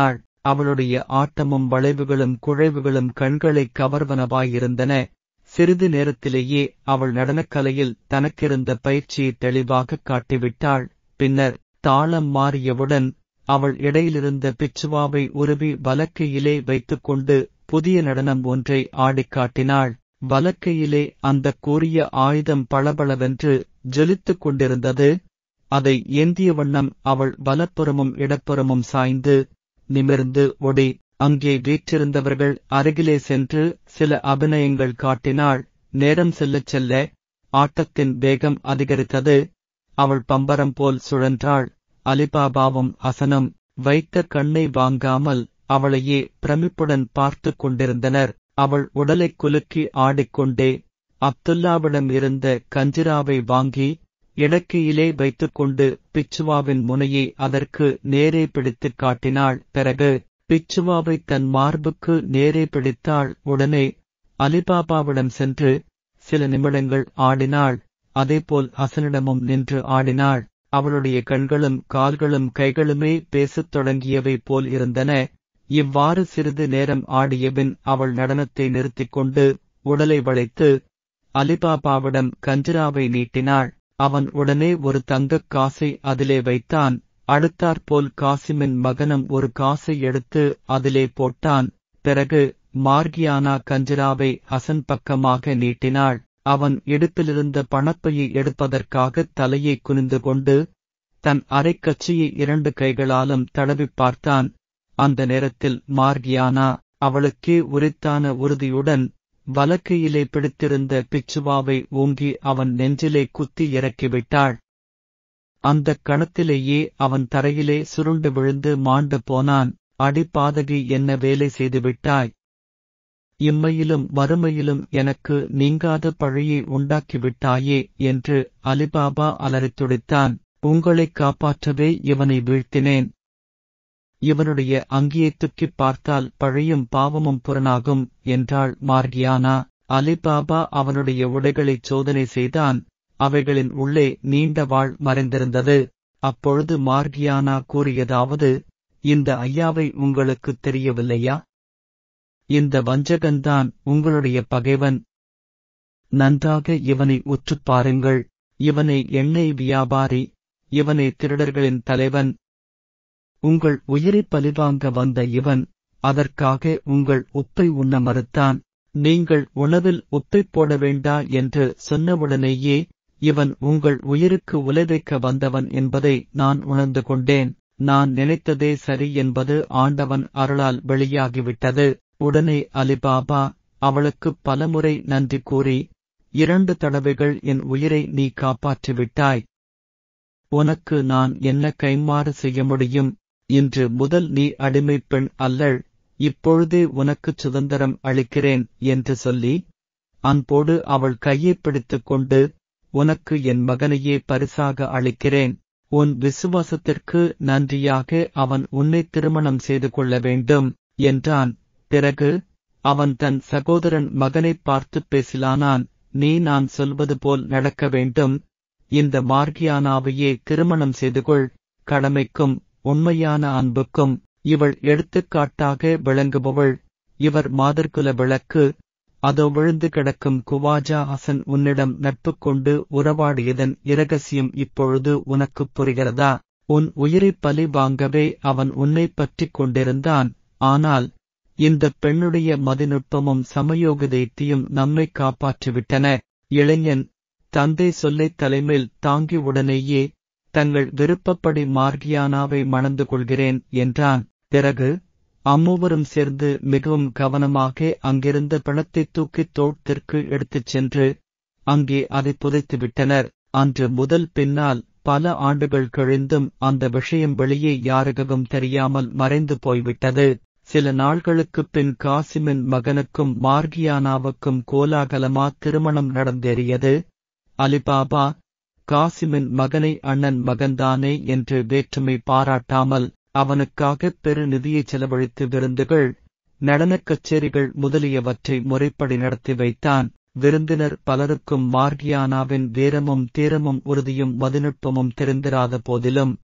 அவளுடைய ஆட்டமும் வளைவுகளும் குழைவுகளும் கண்களைக் கவர்வனவாயிருந்தன சிறிது நேரத்திலேயே அவள் நடனக்கலையில் தனக்கிருந்த பயிற்சியை தெளிவாகக் காட்டிவிட்டாள் பின்னர் தாளம் மாறியவுடன் அவள் இடையிலிருந்த பிச்சுவாவை உருவி வலக்கையிலே வைத்துக்கொண்டு புதிய நடனம் ஒன்றை ஆடிக் காட்டினாள் வலக்கையிலே அந்தக் கூறிய ஆயுதம் பளபளவென்று ஜொலித்துக் கொண்டிருந்தது அதை ஏந்திய வண்ணம் அவள் வலப்புறமும் இடப்புறமும் சாய்ந்து நிமிர்ந்து ஒடி அங்கே வீற்றிருந்தவர்கள் அருகிலே சென்று சில அபிநயங்கள் காட்டினாள் நேரம் செல்லச் செல்ல ஆட்டத்தின் வேகம் அதிகரித்தது அவள் பம்பரம் போல் சுழன்றாள் அலிபாபாவும் அசனும் வைத்த கண்ணை வாங்காமல் அவளையே பிரமிப்புடன் பார்த்துக் கொண்டிருந்தனர் அவள் உடலைக் குலுக்கி ஆடிக்கொண்டே அப்துல்லாவிடம் இருந்த கஞ்சிராவை வாங்கி இடக்கையிலே வைத்துக்கொண்டு பிச்சுவாவின் முனையை அதற்கு நேரே பிடித்துக் காட்டினாள் பிறகு பிச்சுவாவை தன் மார்புக்கு நேரே பிடித்தாள் உடனே அலிபாபாவிடம் சென்று சில நிமிடங்கள் ஆடினாள் அதேபோல் அசனிடமும் நின்று ஆடினாள் அவளுடைய கண்களும் கால்களும் கைகளுமே பேசத் தொடங்கியவை போல் இருந்தன இவ்வாறு சிறிது நேரம் ஆடியபின் அவள் நடனத்தை நிறுத்திக் கொண்டு உடலை வளைத்து அலிபாபாவிடம் கஞ்சிராவை நீட்டினாள் அவன் உடனே ஒரு தங்கக் காசை அதிலே வைத்தான் அடுத்தாற்போல் காசிமின் மகனும் ஒரு காசை எடுத்து அதிலே போட்டான் பிறகு மார்கியானா கஞ்சிராவை அசன் பக்கமாக நீட்டினாள் அவன் இடுப்பிலிருந்த பணப்பையை எடுப்பதற்காக தலையை குனிந்து கொண்டு தன் அரைக்கச்சியை இரண்டு கைகளாலும் தடவிப் பார்த்தான் அந்த நேரத்தில் மார்கியானா அவளுக்கே உரித்தான உறுதியுடன் வலக்கையிலே பிடித்திருந்த பிச்சுவாவை ஓங்கி அவன் நெஞ்சிலே குத்தி இறக்கிவிட்டாள் அந்தக் கணத்திலேயே அவன் தரையிலே சுருண்டு விழுந்து மாண்டு போனான் அடிப்பாதகி என்ன வேலை செய்துவிட்டாய் இம்மையிலும் வறுமையிலும் எனக்கு நீங்காத பழியை உண்டாக்கிவிட்டாயே என்று அலிபாபா அலறித் துடித்தான் உங்களைக் காப்பாற்றவே இவனை வீழ்த்தினேன் இவனுடைய அங்கியைத் துக்கிப் பார்த்தால் பழியும் பாவமும் புறனாகும் என்றாள் மார்கியானா அலிபாபா அவனுடைய உடைகளைச் சோதனை செய்தான் அவைகளின் உள்ளே நீண்ட வாழ் மறைந்திருந்தது அப்பொழுது மார்கியானா கூறியதாவது இந்த ஐயாவை உங்களுக்குத் தெரியவில்லையா இந்த வஞ்சகன்தான் உங்களுடைய பகைவன் நன்றாக இவனை உற்றுப் பாருங்கள் இவனை எண்ணெய் வியாபாரி இவனை திருடர்களின் தலைவன் உங்கள் உயிரைப் பலிவாங்க வந்த இவன் அதற்காக உங்கள் உப்பை உண்ண மறுத்தான் நீங்கள் உணவில் உப்பைப் போட வேண்டா என்று சொன்னவுடனேயே இவன் உங்கள் உயிருக்கு உலைவைக்க வந்தவன் என்பதை நான் உணர்ந்து கொண்டேன் நான் நினைத்ததே சரி என்பது ஆண்டவன் அருளால் வெளியாகிவிட்டது உடனே அலிபாபா அவளுக்குப் பலமுறை நன்றி கூறி இரண்டு தடவைகள் என் உயிரை நீ காப்பாற்றிவிட்டாய் உனக்கு நான் என்ன கைமாறு செய்ய முடியும் இன்று முதல் நீ அடிமைப் பெண் அல்லள் இப்பொழுதே உனக்குச் சுதந்திரம் அளிக்கிறேன் என்று சொல்லி அன்போடு அவள் கையைப் பிடித்துக் கொண்டு உனக்கு என் மகனையே பரிசாக அளிக்கிறேன் உன் விசுவாசத்திற்கு நன்றியாக அவன் உன்னை திருமணம் செய்து கொள்ள வேண்டும் என்றான் பிறகு அவன் தன் சகோதரன் மகனைப் பார்த்துப் பேசிலானான் நீ நான் சொல்வது போல் நடக்க வேண்டும் இந்த மார்கியானாவையே திருமணம் செய்து கொள் கடமைக்கும் உண்மையான அன்புக்கும் இவள் எடுத்துக்காட்டாக விளங்குபவள் இவர் மாதர்குல விளக்கு அதோ விழுந்து கிடக்கும் குவாஜா ஹசன் உன்னிடம் நட்பு கொண்டு உறவாடியதன் இரகசியம் இப்பொழுது உனக்குப் புரிகிறதா உன் உயிரைப் பலி வாங்கவே அவன் உன்னைப் பற்றிக் கொண்டிருந்தான் ஆனால் இந்த பெண்ணுடைய மதிநுட்பமும் சமயோகதைத்தியும் நம்மை காப்பாற்றிவிட்டன இளைஞன் தந்தை சொல்லைத் தலைமேல் தாங்கி உடனேயே தங்கள் விருப்பப்படி மார்கியானாவை மணந்து கொள்கிறேன் என்றான் பிறகு அம்மூவரும் சேர்ந்து மிகவும் கவனமாக அங்கிருந்த பிணத்தைத் தூக்கித் தோட்டத்திற்கு எடுத்துச் சென்று அங்கே அதை புதைத்து விட்டனர் அன்று முதல் பின்னால் பல ஆண்டுகள் கழிந்தும் அந்த விஷயம் வெளியே யாருக்கும் தெரியாமல் மறைந்து போய்விட்டது சில நாள்களுக்குப் பின் காசிமின் மகனுக்கும் மார்கியானாவுக்கும் கோலாகலமா திருமணம் நடந்தேறியது அலிபாபா காசிமின் மகனை அண்ணன் மகன்தானே என்று வேற்றுமை பாராட்டாமல் அவனுக்காகப் பெரு நிதியைச் செலவழித்து விருந்துகள் நடனக் கச்சேரிகள் முதலியவற்றை முறைப்படி நடத்தி வைத்தான் விருந்தினர் பலருக்கும் மார்கியானாவின் வீரமும் தீரமும் உறுதியும் மதிநுட்பமும் தெரிந்திராத போதிலும்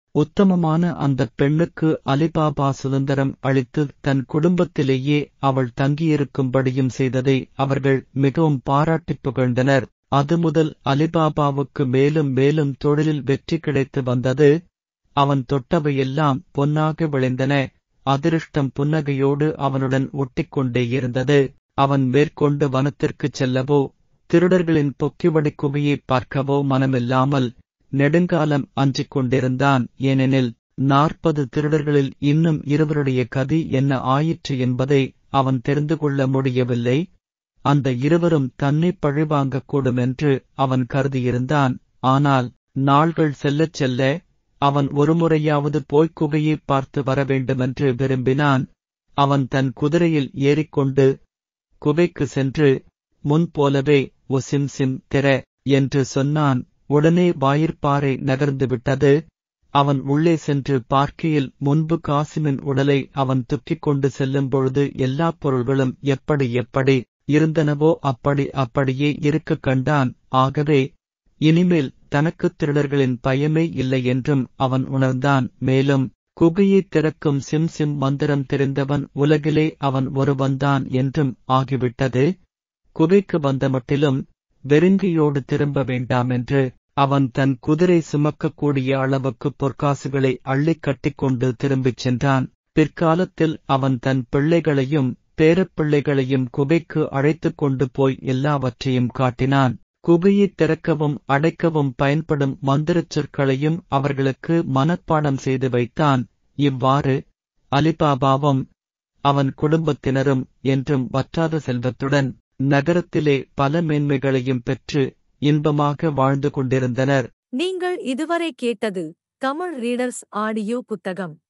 உத்தமமான அந்தப் பெண்ணுக்கு அலிபாபா சுதந்திரம் அளித்து தன் குடும்பத்திலேயே அவள் தங்கியிருக்கும்படியும் செய்ததை அவர்கள் மிகவும் பாராட்டிப் புகழ்ந்தனர் அது முதல் அலிபாபாவுக்கு மேலும் மேலும் தொழிலில் வெற்றி கிடைத்து வந்தது அவன் தொட்டவையெல்லாம் பொன்னாக விளைந்தன அதிருஷ்டம் புன்னகையோடு அவனுடன் ஒட்டிக்கொண்டே இருந்தது அவன் மேற்கொண்டு வனத்திற்குச் செல்லவோ திருடர்களின் பொக்கிவடி குவியைப் பார்க்கவோ மனமில்லாமல் நெடுங்காலம் அஞ்சிக் கொண்டிருந்தான் ஏனெனில் நாற்பது திருடர்களில் இன்னும் இருவருடைய கதி என்ன ஆயிற்று என்பதை அவன் தெரிந்து கொள்ள முடியவில்லை அந்த இருவரும் தன்னை பழிவாங்கக்கூடும் என்று அவன் கருதியிருந்தான் ஆனால் நாள்கள் செல்லச் செல்ல அவன் ஒருமுறையாவது போய்க் குகையைப் பார்த்து வரவேண்டுமென்று விரும்பினான் அவன் தன் குதிரையில் ஏறிக்கொண்டு குகைக்கு சென்று முன்போலவே ஒசிம் சிம் திற என்று சொன்னான் உடனே வாயிற்பாறை நகர்ந்துவிட்டது அவன் உள்ளே சென்று பார்க்கையில் முன்பு காசிமின் உடலை அவன் துக்கிக் கொண்டு செல்லும் பொழுது எல்லாப் பொருள்களும் எப்படி எப்படி இருந்தனவோ அப்படி அப்படியே இருக்கக் கண்டான் ஆகவே இனிமேல் தனக்குத் திருடர்களின் பயமே இல்லை என்றும் அவன் உணர்ந்தான் மேலும் குகையைத் திறக்கும் சிம் சிம் மந்திரம் தெரிந்தவன் உலகிலே அவன் ஒருவன்தான் என்றும் ஆகிவிட்டது குகைக்கு வந்த மட்டிலும் வெறுங்கையோடு திரும்ப வேண்டாமென்று அவன் தன் குதிரை சுமக்கக்கூடிய அளவுக்கு பொற்காசுகளை அள்ளிக் கட்டிக்கொண்டு திரும்பிச் சென்றான் பிற்காலத்தில் அவன் தன் பிள்ளைகளையும் பேரப்பிள்ளைகளையும் குகைக்கு அழைத்துக் கொண்டு போய் எல்லாவற்றையும் காட்டினான் குகையைத் திறக்கவும் அடைக்கவும் பயன்படும் மந்திரச் சொற்களையும் அவர்களுக்கு மனப்பாடம் செய்து வைத்தான் இவ்வாறு அலிபாபாவும் அவன் குடும்பத்தினரும் என்றும் வற்றாத செல்வத்துடன் நகரத்திலே பல மேன்மைகளையும் பெற்று இன்பமாக வாழ்ந்து கொண்டிருந்தனர் நீங்கள் இதுவரை கேட்டது தமிழ் ரீடர்ஸ் ஆடியோ புத்தகம்